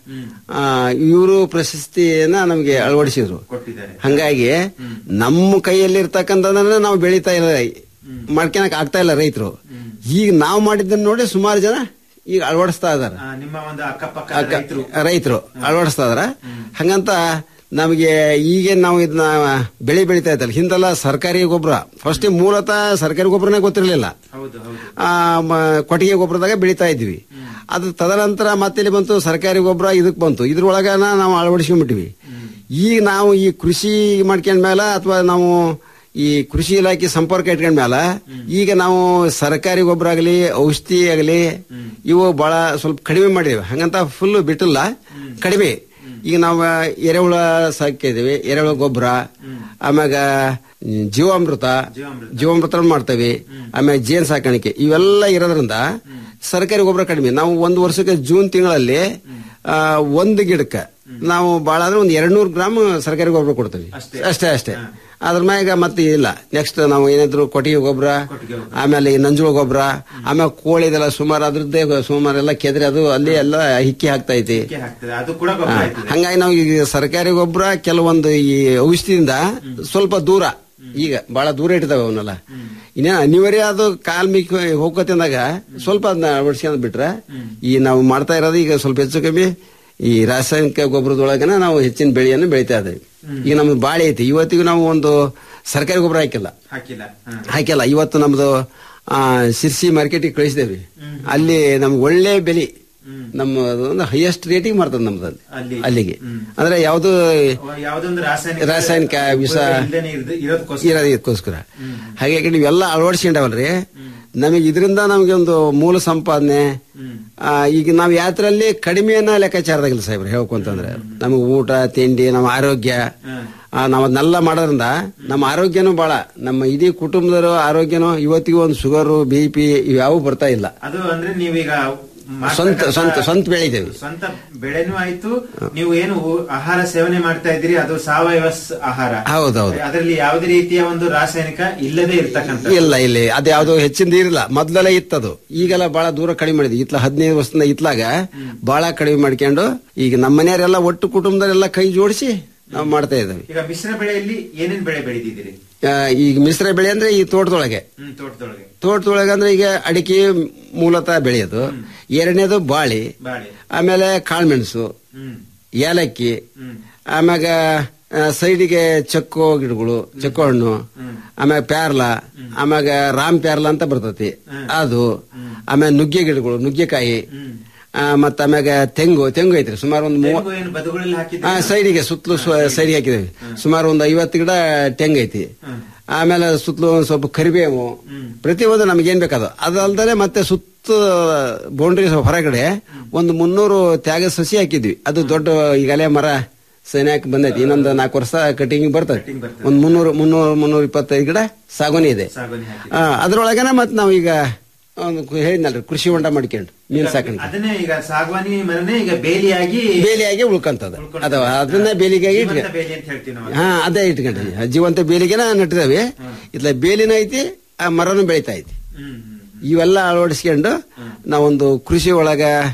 Speaker 10: ಇವರು ಪ್ರಶಸ್ತಿಯನ್ನ ನಮಗೆ ಅಳವಡಿಸಿದ್ರು
Speaker 7: ಕೊಟ್ಟಿದ್ದಾರೆ
Speaker 10: ಹಂಗಾಗಿ ನಮ್ಮ ಕೈಯಲ್ಲಿ ಇರ್ತಕ್ಕಂಥದನ್ನ ನಾವು ಬೆಳೀತಾ ಇಲ್ಲ ಮಾಡ್ಕೊಳಕ್ ಆಗ್ತಾ ಇಲ್ಲ ರೈತರು ಈಗ ನಾವು ಮಾಡಿದ್ದನ್ನ ನೋಡಿ ಸುಮಾರು ಜನ ಈಗ ಅಳವಡಿಸ್ತಾ ಇದಾರೆ
Speaker 7: ಆ, ನಿಮ್ಮ ಒಂದು ಅಕ್ಕಪಕ್ಕ
Speaker 10: ಅಕ್ಕ-
Speaker 7: ರೈತರು
Speaker 10: ರೈತರು ಅಳವಡಿಸ್ತಾ ಇದಾರ ಹಂಗಂತ ನಮಗೆ ಈಗ ನಾವು ಇದನ್ನ ಬೆಳೆ ಬೆಳಿತಾ ಇದ್ದಲ್ಲ ಹಿಂದೆಲ್ಲ ಸರ್ಕಾರಿ ಗೊಬ್ಬರ ಫಸ್ಟ್ ಮೂಲತಃ ಸರ್ಕಾರಿ ಗೊಬ್ಬರನೇ ಗೊತ್ತಿರಲಿಲ್ಲ
Speaker 7: ಹೌದು ಹೌದು
Speaker 10: ಆ, ಮ- ಕೊಟ್ಟಿಗೆ ಗೊಬ್ಬರದಾಗ ಬೆಳಿತಾ ಇದ್ವಿ ಅದು ತದನಂತರ ಮತ್ತೆ ಇಲ್ಲಿ ಬಂತು ಸರ್ಕಾರಿ ಗೊಬ್ಬರ ಇದಕ್ ಬಂತು ಇದ್ರೊಳಗನ ನಾವು ಅಳವಡಿಸ್ಕೊಂಡ್ಬಿಟ್ಟಿವಿ ಈಗ ನಾವು ಈ ಕೃಷಿ ಮಾಡ್ಕೊಂಡ್ಮೇಲೆ ಅಥವಾ ನಾವು ಈ ಕೃಷಿ ಇಲಾಖೆ ಸಂಪರ್ಕ ಇಟ್ಕೊಂಡ್ಮೇಲೆ ಈಗ ನಾವು ಸರ್ಕಾರಿ ಗೊಬ್ಬರ ಆಗಲಿ ಔಷಧಿ ಆಗಲಿ ಇವು ಬಹಳ ಸ್ವಲ್ಪ ಕಡಿಮೆ ಮಾಡಿದೇವೆ ಹಂಗಂತ ಫುಲ್ ಬಿಟ್ಟಿಲ್ಲ ಕಡಿಮೆ ಈಗ ನಾವು ಎರೆಹುಳ ಸಾಕಿದ್ದೀವಿ ಎರೆಹುಳ ಗೊಬ್ಬರ ಆಮ್ಯಾಗ ಹ್ಮ್, ಜೀವಾಮೃತ ಜೀವಾಮೃತ ಮಾಡ್ತೇವೆ ಆಮೇಲೆ ಜೇನ್ ಸಾಕಾಣಿಕೆ ಇವೆಲ್ಲ ಇರೋದ್ರಿಂದ ಸರ್ಕಾರಿ ಗೊಬ್ಬರ ಕಡಿಮೆ ನಾವು ಒಂದು ವರ್ಷಕ್ಕೆ ಜೂನ್ ತಿಂಗಳಲ್ಲಿ ಆ, ಒಂದು ಗಿಡಕ್ಕೆ ನಾವು ಬಹಳ ಅಂದ್ರೆ ಒಂದು ಎರಡ್ನೂರು ಗ್ರಾಮ್ ಸರ್ಕಾರಿ ಗೊಬ್ಬರ ಕೊಡ್ತೇವೆ ಅಷ್ಟೇ ಅಷ್ಟೇ ಅದ್ರ ಮ್ಯಾಗ ಮತ್ತೆ ಇಲ್ಲ ನೆಕ್ಸ್ಟ್ ನಾವು ಏನಾದ್ರು ಕೊಟ್ಟಿಗೆ ಗೊಬ್ಬರ ಆಮೇಲೆ ಈ ನಂಜುಳ ಗೊಬ್ಬರ ಆಮೇಲೆ ಕೋಳಿದೆಲ್ಲ ಸುಮಾರು ಅದ್ರದ್ದೇ ಸುಮಾರು ಎಲ್ಲ ಕೆದ್ರೆ ಅದು ಅಲ್ಲಿ ಎಲ್ಲ ಹಿಕ್ಕಿ ಹಾಕ್ತಾ ಐತಿ
Speaker 7: ಅಕ್ಕಿ ಹಾಕ್ತದೆ ಅದು ಕೂಡ ಗೊಬ್ಬರ
Speaker 10: ಹಾ,
Speaker 7: ಆಯ್ತದೆ
Speaker 10: ಹಂಗಾಗಿ ನಾವು ಈಗ ಸರ್ಕಾರಿ ಗೊಬ್ಬರ ಕೆಲವೊಂದು ಈ ಔಷಧಿಯಿಂದ ಸ್ವಲ್ಪ ದೂರ ಈಗ ಬಹಳ ದೂರ ಇಟ್ಟಿದಾವೆ ಅವನ್ನೆಲ್ಲ ಇನ್ನೇನು ಅನಿವಾರ್ಯ ಅದು ಕಾಲ್ ಮಿಕ್ ಹೋಗ್ಕೋತಿಂದಾಗ ಸ್ವಲ್ಪ ಅದನ್ನ ಅಳವಡಿಸ್ಕೊಂಡ್ ಬಿಟ್ರೆ ಈ ನಾವು ಮಾಡ್ತಾ ಇರೋದು ಈಗ ಸ್ವಲ್ಪ ಹೆಚ್ಚು ಕಮ್ಮಿ ಈ ರಾಸಾಯನಿಕ ಗೊಬ್ಬರದೊಳಗನ ನಾವು ಹೆಚ್ಚಿನ ಬೆಳೆಯನ್ನು ಬೆಳಿತಾ ಇದ್ದೇವೆ ಈಗ ನಮ್ದು ಬಾಳೆ ಐತಿ ಇವತ್ತಿಗೂ ನಾವು ಒಂದು ಸರ್ಕಾರಿ ಗೊಬ್ಬರ ಹಾಕಿಲ್ಲ
Speaker 7: ಹಾಕಿಲ್ಲ ಹಾ.
Speaker 10: ಹಾಕಿಲ್ಲ ಇವತ್ತು ನಮ್ದು ಆ, ಸಿರ್ಸಿ ಮಾರ್ಕೆಟಿಗೆ ಕಳಿಸಿದೇವಿ ಅಲ್ಲಿ ನಮ್ಗೆ ಒಳ್ಳೆ ಬೆಲೆ ನಮ್ಮ ಒಂದು ಹೈಯೆಸ್ಟ್ ರೇಟಿಗೆ ಮಾಡ್ತದೆ ನಮ್ದು ಅಲ್ಲಿ.
Speaker 7: ಅಲ್ಲಿ.
Speaker 10: ಅಲ್ಲಿಗೆ ಅಂದ್ರೆ ಯಾವುದು
Speaker 7: ಯಾವ್ದೊಂದು ರಾಸಾಯನಿಕ
Speaker 10: ರಾಸಾಯನಿಕ ವಿಷ
Speaker 7: ಇಲ್ದೇನೆ ಇರ್ದ- ಇರೋದಕ್ಕೋಸ್ಕರ
Speaker 10: ಇರೋದಕ್ಕೋಸ್ಕರ ಹಾಗಾಗಿ ನೀವೆಲ್ಲ ಅಳವಡಿಸ್ಕೊಂಡವಲ್ರಿ ನಮಗೆ ಇದರಿಂದ ನಮಗೆ ಒಂದು ಮೂಲ ಸಂಪಾದನೆ ಆ, ಈಗ ನಾವು ಯಾತ್ರಲ್ಲಿ ಕಡಿಮೆಯನ್ನ ಲೆಕ್ಕಾಚಾರದಾಗಿಲ್ಲ ಸಾಹೇಬ್ರೆ ಹೇಳ್ಕೊಂತಂದ್ರೆ ನಮಗೆ ಊಟ ತಿಂಡಿ ನಮ್ಮ ಆರೋಗ್ಯ ಆ, ನಾವು ಅದನ್ನೆಲ್ಲ ಮಾಡೋದ್ರಿಂದ ನಮ್ಮ ಆರೋಗ್ಯನೂ ಬಹಳ ನಮ್ಮ ಇಡೀ ಕುಟುಂಬದವರು ಆರೋಗ್ಯನೂ ಇವತ್ತಿಗೂ ಒಂದು ಶುಗರು ಬಿ ಪಿ ಇವ್ಯಾವು ಬರ್ತಾ ಇಲ್ಲ
Speaker 7: ಅದು ಅಂದ್ರೆ ನೀವೀಗ
Speaker 10: ಸ್ವಂತ
Speaker 7: ಮಾಡ್ತಕ್ಕಂಥ
Speaker 10: ಸ್ವಂತ ಸ್ವಂತ ಬೆಳಿದೇವಿ
Speaker 7: ಸ್ವಂತ ಬೆಳೆನೂ ಆಯ್ತು ನೀವು ಏನು ಊ- ಆಹಾರ ಸೇವನೆ ಮಾಡ್ತಾ ಇದ್ದೀರಿ ಅದು ಸಾವಯವ ಸ್- ಆಹಾರ
Speaker 10: ಹೌದೌದು.
Speaker 7: ಅದರಲ್ಲಿ ಯಾವುದೇ ರೀತಿಯ ಒಂದು ರಾಸಾಯನಿಕ ಇಲ್ಲದೆ ಇರ್ತಕ್ಕಂಥ
Speaker 10: ಇಲ್ಲ ಇಲ್ಲ ಅದು ಯಾವ್ದು ಹೆಚ್ಚಿಂದ ಇರಲಿಲ್ಲ ಮೊದ್ಲೆಲ್ಲ ಇತ್ತದು ಈಗೆಲ್ಲ ಬಹಳ ದೂರ ಕಡಿಮೆ ಮಾಡಿದ್ವಿ ಇತ್ಲ ಹದಿನೈದು ವರ್ಷದಿಂದ ಇತ್ಲಾಗ ಬಹಳ ಕಡಿಮೆ ಮಾಡ್ಕೊಂಡು ಈಗ ನಮ್ಮ ಮನೆಯವರೆಲ್ಲ ಒಟ್ಟು ಕುಟುಂಬದಲ್ಲೆಲ್ಲ ಕೈ ಜೋಡಿಸಿ ನಾವು ಮಾಡ್ತಾ ಇದ್ದೇವೆ
Speaker 7: ಈಗ ಮಿಶ್ರ ಬೆಳೆಯಲ್ಲಿ ಏನೇನ್ ಬೆಳೆ ಬೆಳೆದಿದ್ದೀರಿ
Speaker 10: ಆ, ಈಗ ಮಿಶ್ರ ಬೆಳೆ ಅಂದ್ರೆ ಈ ತೋಟದೊಳಗೆ
Speaker 7: ಹ್ಮ್ ತೋಟದೊಳಗೆ
Speaker 10: ತೋಟದೊಳಗೆ ಅಂದ್ರೆ ಈಗ ಅಡಿಕೆ ಮೂಲತಃ ಬೆಳೆಯೋದು ಎರಡನೇದು ಬಾಳಿ
Speaker 7: ಬಾಳೆ
Speaker 10: ಆಮೇಲೆ ಕಾಳುಮೆಣಸು
Speaker 7: ಹ್ಮ್
Speaker 10: ಏಲಕ್ಕಿ ಆಮ್ಯಾಗ ಆ, ಸೈಡಿಗೆ ಚಕ್ಕೋ ಗಿಡಗಳು ಚಕ್ಕೋ ಹಣ್ಣು ಆಮ್ಯಾಗ ಪ್ಯಾರ್ಲ ಆಮ್ಯಾಗ ರಾಮ್ ಪ್ಯಾರ್ಲ ಅಂತ ಬರ್ತತಿ ಅದು ಆಮೇಲೆ ನುಗ್ಗೆ ಗಿಡಗಳು ನುಗ್ಗೆಕಾಯಿ ಆ, ಮತ್ತ ಆಮ್ಯಾಗ ತೆಂಗು ತೆಂಗು ಐತ್ರಿ ಸುಮಾರು ಒಂದು ಮೂವ
Speaker 7: ತೆಂಗು ಏನು ಬದುಗಳಲ್ಲಿ
Speaker 10: ಆ,
Speaker 7: ಹಾಕಿದ್ರೆ
Speaker 10: ಸೈಡಿಗೆ ಸುತ್ತಲೂ ಸೈಡಿಗೆ ಹಾಕಿದೇವಿ ಸುಮಾರು ಒಂದು ಐವತ್ತು ಗಿಡ ತೆಂಗ್ ಐತಿ ಆಮೇಲೆ ಸುತ್ತಲೂ ಒಂದು ಸ್ವಲ್ಪ ಕರಿಬೇವು ಪ್ರತಿಯೊಂದು ನಮಗೇನ್ ಬೇಕಾದ ಅದಲ್ದರೆ ಮತ್ತೆ ಸುತ್ತ ಬೌಂಡ್ರಿ ಹೊರಗಡೆ ಒಂದು ಮುನ್ನೂರು ತ್ಯಾಗ ಸಸಿ ಹಾಕಿದ್ವಿ ಅದು ದೊಡ್ಡ ಈಗಲೇ ಮರ ಸೈನ್ಯಾಕ್ ಬಂದೈತಿ ಇನ್ನೊಂದು ನಾಲ್ಕು ವರ್ಷ ಕಟಿಂಗ್ ಬರ್ತದೆ ಒಂದು ಮುನ್ನೂರು ಮುನ್ನೂರು ಮುನ್ನೂರ ಇಪ್ಪತ್ತೈದು ಗಿಡ ಸಾಗುನಿ ಇದೆ
Speaker 7: ಸಾಗುವಳಿ ಹಾಕಿ
Speaker 10: ಆ, ಅದ್ರೊಳಗನ ಮತ್ತೆ ನಾವು ಈಗ ಒಂದು ಹೇಳಿದ್ನಲ್ರಿ ಕೃಷಿ ಹೊಂಡ ಮಾಡ್ಕೊಂಡು ಮೀನು ಸಾಕಾಣಿಕೆ
Speaker 7: ಅದನ್ನೇ ಈಗ ಸಾಗವಾನಿ ಮರನೇ ಈಗ ಬೇಲಿಯಾಗಿ
Speaker 10: ಬೇಲಿಯಾಗಿ ಉಳ್ಕಂತದ ಅದ ಅದನ್ನ ಬೇಲಿಗಾಗಿ
Speaker 7: ಜೀವಂತ
Speaker 10: ಇಟ್ಕ
Speaker 7: ಬೇಲಿ ಅಂತ ಹೇಳ್ತೀವಿ ನಾವು
Speaker 10: ಹಾ ಅದೇ ಇಟ್ಕೊಂಡ್ರಿ ಜೀವಂತ ಬೇಲಿಗೆನ ನಟ್ಟಿದಾವೆ ಇತ್ಲ ಬೇಲಿನ ಐತಿ ಆ ಮರನು ಬೆಳಿತಾ ಐತಿ ಇವೆಲ್ಲ ಅಳವಡಿಸ್ಕೊಂಡು ನಾವೊಂದು ಕೃಷಿ ಒಳಗ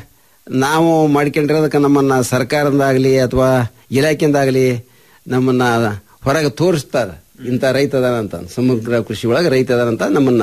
Speaker 10: ನಾವು ಮಾಡ್ಕೊಂಡಿರೋದಕ್ಕೆ ನಮ್ಮನ್ನ ಸರ್ಕಾರದಿಂದಾಗ್ಲಿ ಅಥವಾ ಇಲಾಖೆಯಿಂದಾಗ್ಲಿ ನಮ್ಮನ್ನ ಹೊರಗೆ ತೋರಿಸ್ತಾರೆ ಇಂಥ ರೈತ ಅದಾನ ಅಂತ ಸಮಗ್ರ ಕೃಷಿ ಒಳಗೆ ರೈತ ಅದಾನ ಅಂತ ನಮ್ಮನ್ನ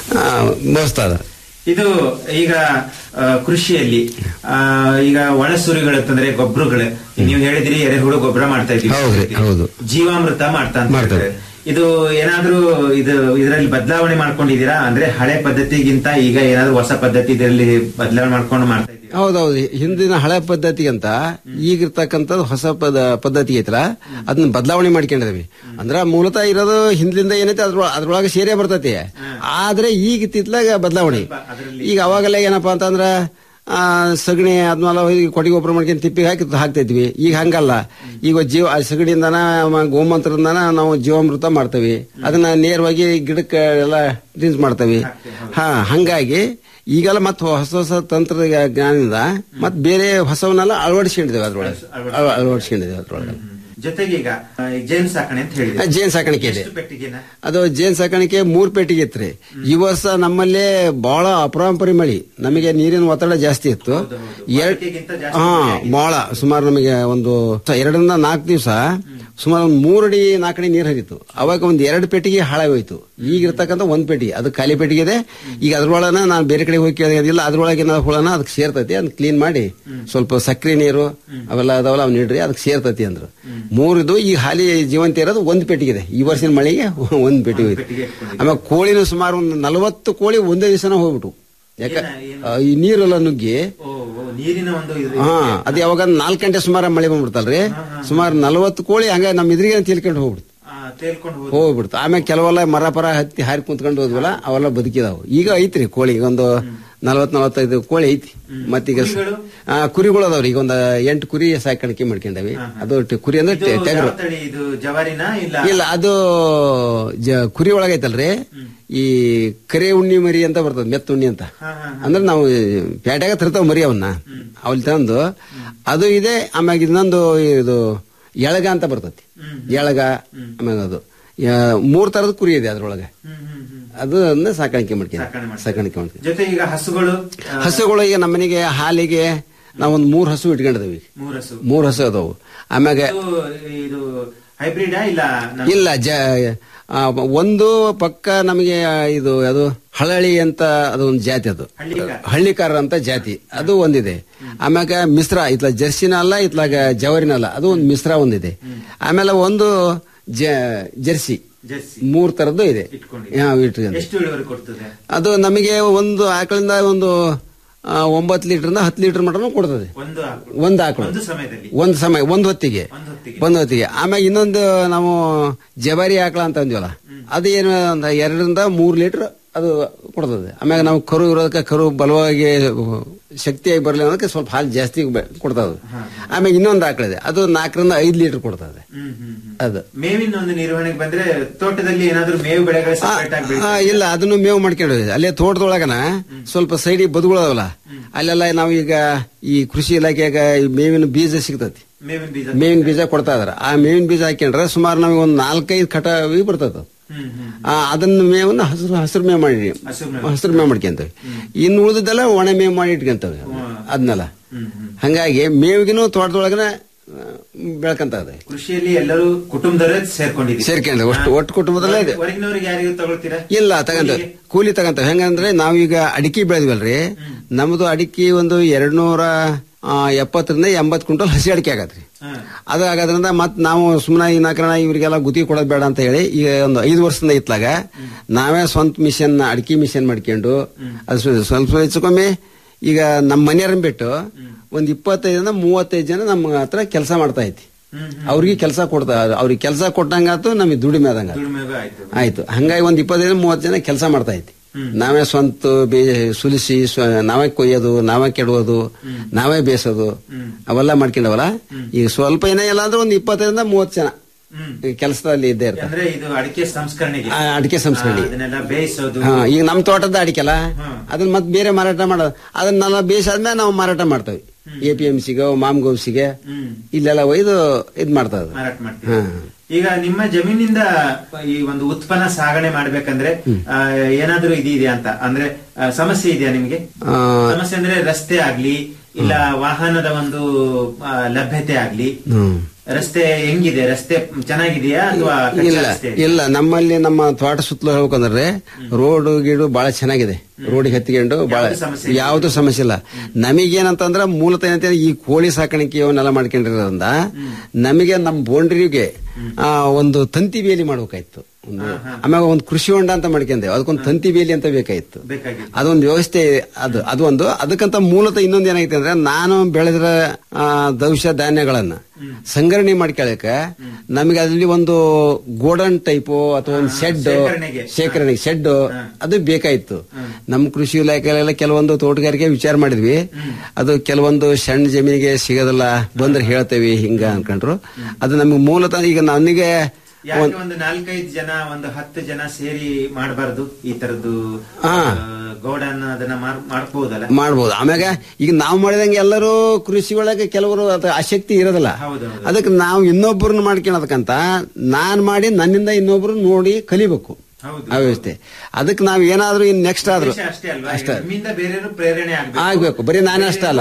Speaker 10: ಬೋಸ್ತಾ ಇದಾರೆ
Speaker 7: ಇದು ಈಗ ಆ, ಕೃಷಿಯಲ್ಲಿ ಆ, ಈಗ ಒಳಸುರಿಗಳು ಅಂತಂದ್ರೆ ಗೊಬ್ಬರಗಳು ನೀವು ಹೇಳಿದಿರಿ ಎರೆಹುಳು ಗೊಬ್ಬರ ಮಾಡ್ತಾ
Speaker 10: ಹೌದ್ರಿ,
Speaker 7: ಇದ್ದೀವಿ
Speaker 10: ಹೌದು.
Speaker 7: ಜೀವಾಮೃತ ಮಾಡ್ತಾ ಅಂತ
Speaker 10: ಮಾಡ್ತಾರೆ.
Speaker 7: ಹೇಳ್ತಾರೆ. ಇದು ಏನಾದ್ರೂ ಇದು ಇದರಲ್ಲಿ ಬದಲಾವಣೆ ಮಾಡ್ಕೊಂಡಿದ್ದೀರಾ ಅಂದ್ರೆ ಹಳೆ ಪದ್ಧತಿಗಿಂತ ಈಗ ಏನಾದ್ರೂ ಹೊಸ ಪದ್ಧತಿ ಇದರಲ್ಲಿ ಬದಲಾವಣೆ ಮಾಡ್ಕೊಂಡು ಮಾಡ್ತಾ ಇದ್ದೀರಾ
Speaker 10: ಹೌದೌದು ಹಿಂದಿನ ಹಳೆ ಪದ್ಧತಿಗಂತ ಈಗಿರ್ತಕ್ಕಂಥದ್ದು ಹೊಸ ಪದ ಪದ್ಧತಿ ಐತಲ್ಲ ಅದನ್ನ ಬದಲಾವಣೆ ಮಾಡ್ಕೊಂಡಿದೀವಿ ಅಂದ್ರ ಮೂಲತಃ ಇರೋದು ಹಿಂದ್ಲಿಂದ ಏನೈತೆ ಅದ್ರ ಅದ್ರೊಳಗೆ ಸೇರೇ ಬರ್ತೈತಿ ಆದ್ರೆ ಈಗ ಇತ್ತಿತ್ಲಾಗ ಬದಲಾವಣೆ ಈಗ ಅವಾಗೆಲ್ಲ ಏನಪ್ಪಾ ಅಂತಂದ್ರ ಆ, ಸಗಣಿ ಆದ್ಮೇಲೆ ಹೋಗಿ ಕೊಟ್ಟಿಗೆ ಗೊಬ್ಬರ ಮಾಡ್ಕೊಂಡು ತಿಪ್ಪಿಗೆ ಹಾಕಿ ಹಾಕ್ತಿದ್ವಿ ಈಗ ಹಂಗಲ್ಲ ಈಗ ಜೀವ ಆ ಸಗಣಿಯಿಂದನ ಮ- ಗೋಮೂತ್ರದಿಂದನ ನಾವು ಜೀವಾಮೃತ ಮಾಡ್ತೇವೆ ಅದನ್ನ ನೇರವಾಗಿ ಗಿಡಕ್ಕೆ ಎಲ್ಲ ಡ್ರಿಂಕ್ಸ್ ಮಾಡ್ತೇವೆ ಹಾ ಹಂಗಾಗಿ ಈಗೆಲ್ಲ ಮತ್ತೆ ಹೊಸ ಹೊಸ ತಂತ್ರ ಜ್ಞಾನದಿಂದ ಮತ್ತೆ ಬೇರೆ ಹೊಸವನ್ನೆಲ್ಲ ಅಳವಡಿಸ್ಕೊಂಡಿದ್ದೇವೆ ಅದ್ರೊಳಗೆ ಅಳ- ಅಳವಡಿಸ್ಕೊಂಡಿದ್ದೇವೆ ಅದ್ರೊಳಗೆ
Speaker 7: ಜೊತೆಗೆ ಈಗ ಆ, ಈ ಜೇನು ಸಾಕಣೆ ಅಂತ ಹೇಳಿದ್ರೆ
Speaker 10: ಜೇನ್ ಸಾಕಾಣಿಕೆ ಇದೆ
Speaker 7: ಎಷ್ಟು ಪೆಟ್ಟಿಗೆನ
Speaker 10: ಅದು ಜೇನ್ ಸಾಕಾಣಿಕೆ ಮೂರ್ ಪೆಟ್ಟಿಗೆ ಇತ್ರಿ ಈ ವರ್ಷ ನಮ್ಮಲ್ಲಿ ಬಹಳ ಅಪರಾಂಪರಿ ಮಳಿ ನಮಗೆ ನೀರಿನ ಒತ್ತಡ ಜಾಸ್ತಿ ಇತ್ತು ಎರಡ್ ಹಾ ಬಹಳ ಸುಮಾರು ನಮಗೆ ಒಂದು ಎರಡರಿಂದ ನಾಲ್ಕು ದಿವಸ ಸುಮಾರು ಒಂದು ಮೂರಡಿ ನಾಲ್ಕಡಿ ನೀರು ಹರಿತು ಅವಾಗ ಒಂದು ಎರಡು ಪೆಟ್ಟಿಗೆ ಹಾಳಾಗೋಯ್ತು ಈಗ ಇರ್ತಕ್ಕಂಥ ಒಂದ್ ಪೆಟ್ಟಿಗೆ ಅದು ಖಾಲಿ ಪೆಟ್ಟಿಗೆ ಇದೆ ಈಗ ಅದ್ರೊಳನ ನಾನು ಬೇರೆ ಕಡೆ ಹೋಗಿ ಕೇಳಿಲ್ಲ ಅದ್ರೊಳಗಿನ ಹುಳನ ಅದಕ್ಕೆ ಸೇರ್ತೈತಿ ಅದನ್ನ ಕ್ಲೀನ್ ಮಾಡಿ ಸ್ವಲ್ಪ ಸಕ್ಕರೆ ನೀರು ಅವೆಲ್ಲ ಅದಾವಲ್ಲ ಅವ್ ನೀಡ್ರಿ ಅದಕ್ಕೆ ಸೇರ್ತೈತಿ ಅಂದ್ರು ಮೂರಿದು ಈ ಹಾಲಿ ಜೀವಂತ ಇರೋದು ಒಂದ್ ಪೆಟ್ಟಿಗೆ ಇದೆ ಈ ವರ್ಷದ ಮಳೆಗೆ ಒಂದ್ ಪೆಟ್ಟಿಗೆ ಹೋಯ್ತು ಆಮೇಲೆ ಕೋಳಿನೂ ಸುಮಾರು ಒಂದು ನಲವತ್ತು ಕೋಳಿ ಒಂದೇ ದಿವಸನ ಹೋಗ್ಬಿಟ್ಟು ಯಾಕ ಆ, ಈ ನೀರೆಲ್ಲ ನುಗ್ಗಿ
Speaker 7: ಓ ಓ, ನೀರಿನ ಒಂದು ಇದು
Speaker 10: ಹಾ ಅದು ಯಾವಾಗ ನಾಲ್ಕು ಗಂಟೆ ಸುಮಾರು ಮಳೆ ಬಂದ್ಬಿಡ್ತಲ್ರಿ ಸುಮಾರು ನಲವತ್ತು ಕೋಳಿ ಹಂಗ ನಮ್ಮ ಎದುರಿಗೆ ತಿಳ್ಕೊಂಡು ಹೋಗ್ಬಿಡ್ತು
Speaker 7: ಆ, ತೇಲ್ಕೊಂಡು ಹೋದ
Speaker 10: ಹೋಗ್ಬಿಡ್ತು ಆಮೇಲೆ ಕೆಲವೆಲ್ಲ ಮರ ಪರ ಹತ್ತಿ ಹಾರಿ ಕುಂತ್ಕೊಂಡು ಹೋದ್ವಲ್ಲ ಅವೆಲ್ಲ ಬದುಕಿದಾವು ಈಗ ಐತ್ರಿ ಕೋಳಿ ಈಗ ಒಂದು ನಲವತ್ ನಲವತ್ತೈದು ಕೋಳಿ ಐತಿ ಮತ್ತೀಗ ಸ- ಆ, ಕುರಿಗಳು ಅದಾವ್ರಿ ಈಗ ಒಂದು ಎಂಟು ಕುರಿ ಸಾಕಾಣಿಕೆ ಮಾಡ್ಕೊಂಡವಿ ಅದು ಟ- ಕುರಿ ಅಂದ್ರೆ
Speaker 7: ಇದು
Speaker 10: ಟೆ- ಟಗರು
Speaker 7: ಯಾವ ತಳಿ ಇದು ಜವಾರಿನ ಇಲ್ಲ
Speaker 10: ಇಲ್ಲ ಅದು ಜ- ಕುರಿ ಒಳಗೈತಲ್ರಿ ಈ ಕರೆ ಉಣ್ಣಿ ಮರಿ ಅಂತ ಬರ್ತದ ಮೆತ್ತ ಉಣ್ಣಿ ಅಂತ ಅಂದ್ರೆ ನಾವು ಪೇಟೆಗ ತರ್ತಾವ ಮರಿ ಅವನ್ನ ಅವಲ್ಲಿ ತಂದು ಅದು ಇದೆ ಆಮ್ಯಾಗ ಇನ್ನೊಂದು ಇದು ಎಳಗ ಅಂತ ಬರ್ತತಿ ಎಳಗ ಆಮ್ಯಾಗ ಅದು ಯಾ- ಮೂರ್ ತರದ ಕುರಿ ಇದೆ ಅದ್ರೊಳಗೆ ಅದು ಅದನ್ನ ಸಾಕಾಣಿಕೆ ಮಾಡ್ತೀನಿ ಸಾಕಾಣಿಕೆ ಮಾಡ್ತೀನಿ
Speaker 7: ಜೊತೆ ಈಗ ಹಸುಗಳು ಆ,
Speaker 10: ಹಸುಗಳು ಈಗ ನಮ್ಮನೆಗೆ ಹಾಲಿಗೆ ನಾವೊಂದು ಮೂರ್ ಹಸು ಇಟ್ಕೊಂಡಿದ್ದೀವಿ
Speaker 7: ಮೂರ್ ಹಸು
Speaker 10: ಮೂರ್ ಹಸು ಅದಾವು ಆಮ್ಯಾಗ
Speaker 7: ಇದು ಇದು ಹೈಬ್ರಿಡ್ ಇಲ್ಲ ನಮ್ಮ-
Speaker 10: ಇಲ್ಲ ಜ ಆ, ಒಂದು ಪಕ್ಕ ನಮಗೆ ಇದು ಅದು ಹಳಳಿ ಅಂತ ಅದು ಒಂದು ಜಾತಿ ಅದು ಹಳ್ಳಿಕಾರ ಅಂತ ಜಾತಿ ಅದು ಒಂದಿದೆ ಆಮ್ಯಾಗ ಮಿಶ್ರ ಇತ್ಲ ಜರ್ಸಿನ ಅಲ್ಲ ಇತ್ಲಾಗ ಜವರಿನ ಅಲ್ಲ ಅದು ಒಂದು ಮಿಶ್ರ ಒಂದಿದೆ ಆಮೇಲೆ ಒಂದು ಜ- ಜರ್ಸಿ
Speaker 7: ಜರ್ಸಿ
Speaker 10: ಮೂರ್ ತರದ್ದು ಇದೆ
Speaker 7: ಇಟ್ಕೊಂಡಿದ್ದೀವಿ.
Speaker 10: ಹಾ, ಇಟ್ಕೊಂಡಿದ್ದೀವಿ.
Speaker 7: ಎಷ್ಟು ಇಳುವರಿ ಕೊಡ್ತದೆ
Speaker 10: ಅದು ನಮಗೆ ಒಂದು ಆಕಳಿಂದ ಒಂದು ಆ, ಒಂಬತ್ತು ಲೀಟರ್ನ ಹತ್ತು ಲೀಟರ್ ಮಟನು ಕೊಡ್ತದೆ
Speaker 7: ಒಂದು ಆಕಳು.
Speaker 10: ಒಂದು ಆಕಳು
Speaker 7: ಒಂದು ಸಮಯದಲ್ಲಿ
Speaker 10: ಒಂದು ಸಮಯ ಒಂದು ಹೊತ್ತಿಗೆ
Speaker 7: ಒಂದು ಹೊತ್ತಿಗೆ.
Speaker 10: ಒಂದು ಹೊತ್ತಿಗೆ ಆಮೇಲೆ ಇನ್ನೊಂದು ನಾವು ಜವಾರಿ ಆಕಳ ಅಂತ ಅಂದ್ವಲ್ಲ ಅದು ಏನು ಒಂದು ಎರಡರಿಂದ ಮೂರು ಲೀಟರ್ ಅದು ಕೊಡ್ತದೆ ಆಮ್ಯಾಗ ನಾವು ಕರು ಇರೋದಕ್ಕೆ ಕರು ಬಲವಾಗಿ ಶಕ್ತಿಯಾಗಿ ಬರಲಿ ಅನ್ನೋದಕ್ಕೆ ಸ್ವಲ್ಪ ಹಾಲು ಜಾಸ್ತಿ ಬೆ- ಕೊಡ್ತದೆ ಆಮೇಲೆ ಇನ್ನೊಂದು ಆಕಳಿದೆ ಅದು ನಾಲ್ಕರಿಂದ ಐದು ಲೀಟರ್ ಕೊಡ್ತದೆ
Speaker 7: ಹ್ಮ್ ಹ್ಮ್ ಹ್ಮ್.
Speaker 10: ಅದು
Speaker 7: ಮೇವಿನ ಒಂದು ನಿರ್ವಹಣೆಗೆ ಬಂದ್ರೆ ತೋಟದಲ್ಲಿ ಏನಾದ್ರೂ ಮೇವು ಬೆಳೆಗಳು ಸಪರೇಟ್ ಆಗಿ
Speaker 10: ಆ, ಇಲ್ಲ ಅದನ್ನು ಮೇವು ಮಾಡ್ಕೊಂಡಿದ್ವಿ ಅಲ್ಲೇ ತೋಟದೊಳಗನ ಸ್ವಲ್ಪ ಸೈಡಿಗೆ ಬದುಗಳದವಲ್ಲ ಅಲ್ಲೆಲ್ಲ ನಾವು ಈಗ ಈ ಕೃಷಿ ಇಲಾಖೆಯಾಗ ಈ ಮೇವಿನ ಬೀಜ ಸಿಗ್ತತಿ
Speaker 7: ಮೇವಿನ ಬೀಜ
Speaker 10: ಮೇವಿನ ಬೀಜ ಕೊಡ್ತಾ ಇದಾರೆ ಆ ಮೇವಿನ ಬೀಜ ಹಾಕೊಂಡ್ರೆ ಸುಮಾರು ನಮಗೆ ಒಂದು ನಾಲ್ಕೈದು ಕಟಾವಿ ಬರ್ತದ
Speaker 7: ಹ್ಮ್ ಹ್ಮ್
Speaker 10: ಆ, ಅದನ್ನ ಮೇವನ್ನ ಹಸಿರು ಹಸಿರು ಮೇವು ಮಾಡಿ
Speaker 7: ಹಸಿರು ಮೇವು.
Speaker 10: ಹಸಿರು ಮೇವು ಮಾಡ್ಕೊಂತೇವೆ ಇನ್ನು ಉಳಿದೆಲ್ಲ ಒಣ ಮೇವು ಮಾಡಿ ಇಟ್ಕೊಂತೇವೆ ಅದನ್ನೆಲ್ಲ ಹಂಗಾಗಿ ಮೇವಿಗಿನೂ ತೋಟದೊಳಗನ ಆ, ಬೆಳ್ಕಂತ ಇದೆ
Speaker 7: ಕೃಷಿಯಲ್ಲಿ ಎಲ್ಲರೂ ಕುಟುಂಬದವರೇ ಸೇರ್ಕೊಂಡಿದ್ದೀವಿ
Speaker 10: ಸೇರ್ಕೊಂಡ್ರೆ ಒಟ್ಟು ಒಟ್ಟು ಕುಟುಂಬದಲ್ಲೇ ಇದೆ
Speaker 7: ಹೊರಗಿನವ್ರಿಗೆ ಯಾರಿಗೂ ತಗೊಳ್ತೀರಾ
Speaker 10: ಇಲ್ಲ ತಗಂತ ಕೂಲಿ ತಗಂತ ಹೆಂಗಂದ್ರೆ ನಾವೀಗ ಅಡಿಕೆ ಬೆಳೆದ್ವಲ್ರಿ ನಮ್ದು ಅಡಿಕೆ ಒಂದು ಎರಡ್ನೂರ ಆ, ಎಪ್ಪತ್ತರಿಂದ ಎಂಬತ್ತು ಕ್ವಿಂಟಲ್ ಹಸಿ ಅಡಿಕೆ ಆಗತ್ರಿ ಅದು ಆಗೋದ್ರಿಂದ ಮತ್ ನಾವು ಸುಮ್ಮನೆ ಈ ನಾಲ್ಕರಣ ಇವರಿಗೆಲ್ಲ ಗುತ್ತಿಗೆ ಕೊಡೋದು ಬೇಡ ಅಂತ ಹೇಳಿ ಈಗ ಒಂದು ಐದು ವರ್ಷದಿಂದ ಇತ್ಲಾಗ ನಾವೇ ಸ್ವಂತ ಮಿಷನ್ ಅಡಿಕೆ ಮಿಷನ್ ಮಾಡ್ಕೊಂಡು ಅದು ಸ್ವ- ಸ್ವಲ್ಪ ಹೆಚ್ಚುಕಮ್ಮಿ ಈಗ ನಮ್ಮ ಮನೆಯವ್ರನ್ನ ಬಿಟ್ಟು ಒಂದ್ ಇಪ್ಪತ್ತೈದರಿಂದ ಮೂವತ್ತೈದು ಜನ ನಮ್ಮ ಹತ್ರ ಕೆಲಸ ಮಾಡ್ತಾ ಐತಿ ಅವ್ರಿಗೆ ಕೆಲಸ ಕೊಡ್ತಾ ಅವ್ರಿಗೆ ಕೆಲಸ ಕೊಟ್ಟಂಗಾತು ನಮಗೆ ದುಡಿಮೆ ಆದಂಗ
Speaker 7: ದುಡಿಮೆಗೂ ಆಯ್ತು
Speaker 10: ಆಯ್ತು ಹಂಗಾಗಿ ಒಂದ್ ಇಪ್ಪತ್ತೈದು ಮೂವತ್ತು ಜನ ಕೆಲಸ ಮಾಡ್ತಾ ಐತಿ ನಾವೇ ಸ್ವಂತ ಬೇ ಸುಲಿಸಿ ಸ್ವ- ನಾವೇ ಕೊಯ್ಯೋದು ನಾವೇ ಕೆಡುವುದು ನಾವೇ ಬೇಯಿಸೋದು ಅವೆಲ್ಲ ಮಾಡ್ಕೊಂಡವಲ್ಲ ಈಗ ಸ್ವಲ್ಪ ಏನೇ ಇಲ್ಲ ಅಂದ್ರೆ ಒಂದ್ ಇಪ್ಪತ್ತೈದರಿಂದ ಮೂವತ್ತು ಜನ ಕೆಲಸದಲ್ಲಿ ಇದ್ದೇ ಇರ್ತಾರೆ
Speaker 7: ಅಂದ್ರೆ ಇದು ಅಡಿಕೆ ಸಂಸ್ಕರಣೆಗೆ
Speaker 10: ಆ, ಅಡಿಕೆ ಸಂಸ್ಕರಣೆ.
Speaker 7: ಆ, ಅದನ್ನೆಲ್ಲ ಬೇಯಿಸೋದು
Speaker 10: ಹಾ ಈಗ ನಮ್ ತೋಟದ ಅಡಿಕೆಲ್ಲ ಅದನ್ನ ಮತ್ತೆ ಬೇರೆ ಮಾರಾಟ ಮಾಡೋದು ಅದನ್ನೆಲ್ಲ ಬೇಯಿಸಾದ್ಮೇಲೆ ನಾವು ಮಾರಾಟ ಮಾಡ್ತೇವೆ ಎ ಪಿ ಎಂ ಸಿಗೆ ಮಾಮ್ ಗೌಸಿಗೆ ಇಲ್ಲೆಲ್ಲ ಒಯ್ದು ಇದ್ ಮಾಡ್ತಾ ಇದ್ವಿ.
Speaker 7: ಮಾರಾಟ ಮಾಡ್ತೀವಿ
Speaker 10: ಹಾ
Speaker 7: ಈಗ ನಿಮ್ಮ ಜಮೀನಿಂದ ಈ ಒಂದು ಉತ್ಪನ್ನ ಸಾಗಣೆ ಮಾಡ್ಬೇಕಂದ್ರೆ ಆ, ಏನಾದ್ರೂ ಇದೆಯಾ ಅಂತ ಅಂದ್ರೆ ಆ, ಸಮಸ್ಯೆ ಇದೆಯಾ ನಿಮ್ಗೆ
Speaker 10: ಆ,
Speaker 7: ಸಮಸ್ಯೆ ಅಂದ್ರೆ ರಸ್ತೆ ಆಗ್ಲಿ ಇಲ್ಲ ವಾಹನದ ಒಂದು ಆ, ಲಭ್ಯತೆ ಆಗ್ಲಿ
Speaker 10: ಹ್ಮ್
Speaker 7: ರಸ್ತೆ ಹೆಂಗಿದೆ ರಸ್ತೆ ಚೆನ್ನಾಗಿದೆಯಾ ಅಥವಾ ಕಚ್ಚಾ
Speaker 10: ಇಲ್ಲ
Speaker 7: ರಸ್ತೆ ಇದೆಯಾ?
Speaker 10: ಇಲ್ಲ ನಮ್ಮಲ್ಲಿ ನಮ್ಮ ತೋಟ ಸುತ್ತಲೂ ಹೇಳ್ಬೇಕಂದ್ರೆ ರೋಡ್ ಗೀಡು ಬಹಳ ಚೆನ್ನಾಗಿದೆ ರೋಡಿಗೆ ಹತ್ತಿಕೊಂಡು ಬಹಳ
Speaker 7: ಯಾವ್ದು ಸಮಸ್ಯೆ ಇಲ್ಲ.
Speaker 10: ಯಾವ್ದು ಸಮಸ್ಯೆ ಇಲ್ಲ ನಮಗೇನಂತಂದ್ರ ಮೂಲತಃ ಏನಂತ ಈ ಕೋಳಿ ಸಾಕಾಣಿಕೆ ಅವನ್ನೆಲ್ಲ ಮಾಡ್ಕೊಂಡಿರೋದ್ರಿಂದ ನಮಗೆ ನಮ್ಮ ಬೌಂಡ್ರಿಗೆ ಆ ಒಂದು ತಂತಿ ಬೇಲಿ ಮಾಡ್ಬೇಕಾಯ್ತು ಒಂದು ಆಮೇಲೆ ಒಂದು ಕೃಷಿ ಹೊಂಡ ಅಂತ ಮಾಡ್ಕೊಂಡೆ ಅದಕ್ಕೊಂದು ತಂತಿ ಬೇಲಿ ಅಂತ ಬೇಕಾಯ್ತು
Speaker 7: ಬೇಕಾಗಿತ್ತು
Speaker 10: ಅದೊಂದು ವ್ಯವಸ್ಥೆ ಅದು ಅದು ಒಂದು ಅದಕ್ಕಂತ ಮೂಲತಃ ಇನ್ನೊಂದು ಏನಾಗೈತೆ ಅಂದ್ರೆ ನಾನು ಬೆಳೆದಿರೋ ಆ, ದವಸ ಧಾನ್ಯಗಳನ್ನ ಸಂಗ್ರಹಣೆ ಮಾಡ್ಕೊಳ್ಳಕ್ಕೆ ನಮಗೆ ಅಲ್ಲಿ ಒಂದು ಗೋಡನ್ ಟೈಪು ಅಥವಾ ಒಂದು ಶೆಡ್
Speaker 7: ಶೇಖರಣೆಗೆ.
Speaker 10: ಶೇಖರಣೆ ಶೆಡ್ ಅದು ಬೇಕಾಯ್ತು ನಮ್ಮ ಕೃಷಿ ಇಲಾಖೆಲೆಲ್ಲ ಕೆಲವೊಂದು ತೋಟಗಾರಿಕೆ ವಿಚಾರ ಮಾಡಿದ್ವಿ ಅದು ಕೆಲವೊಂದು ಸಣ್ಣ ಜಮೀನಿಗೆ ಸಿಗೋದಿಲ್ಲ ಬಂದ್ರೆ ಹೇಳ್ತೇವೆ ಹಿಂಗ ಅನ್ಕೊಂಡ್ರು ಅದು ನಮಗೆ ಮೂಲತಃ ಈಗ ನನಗೆ
Speaker 7: ಯಾಕೆ ಒಂದು ನಾಲ್ಕೈದು ಜನ ಒಂದು ಹತ್ತು ಜನ ಸೇರಿ ಮಾಡಬಾರ್ದು ಈ ತರದ್ದು
Speaker 10: ಹಾ.
Speaker 7: ಗೋಡನ್ ಅದನ್ನ ಮಾಡ್- ಮಾಡ್ಬೋದಲ್ಲ
Speaker 10: ಮಾಡ್ಬೋದು ಆಮ್ಯಾಗ ಈಗ ನಾವು ಮಾಡಿದಂಗೆ ಎಲ್ಲರೂ ಕೃಷಿ ಒಳಗೆ ಕೆಲವರು ಅದು ಆಸಕ್ತಿ ಇರೋದಿಲ್ಲ
Speaker 7: ಹೌದೌದು.
Speaker 10: ಅದಕ್ಕೆ ನಾವು ಇನ್ನೊಬ್ಬರನ್ನ ಮಾಡ್ಕೊಳದಕ್ಕಂತ ನಾನ್ ಮಾಡಿ ನನ್ನಿಂದ ಇನ್ನೊಬ್ರು ನೋಡಿ ಕಲಿಬೇಕು
Speaker 7: ಹೌದು.
Speaker 10: ಆ ವ್ಯವಸ್ಥೆ ಅದಕ್ಕೆ ನಾವು ಏನಾದ್ರೂ ಇನ್ ನೆಕ್ಸ್ಟ್ ಆದ್ರೂ
Speaker 7: ಉದ್ದೇಶ ಅಷ್ಟೇ ಅಲ್ವಾ
Speaker 10: ಅಷ್ಟೇ
Speaker 7: ನಿಮ್ಮಿಂದ ಬೇರೆಯವರು ಪ್ರೇರಣೆ ಆಗ್ಬೇಕು
Speaker 10: ಆಗ್ಬೇಕು. ಬರೀ ನಾನೇ ಅಷ್ಟೇ ಅಲ್ಲ.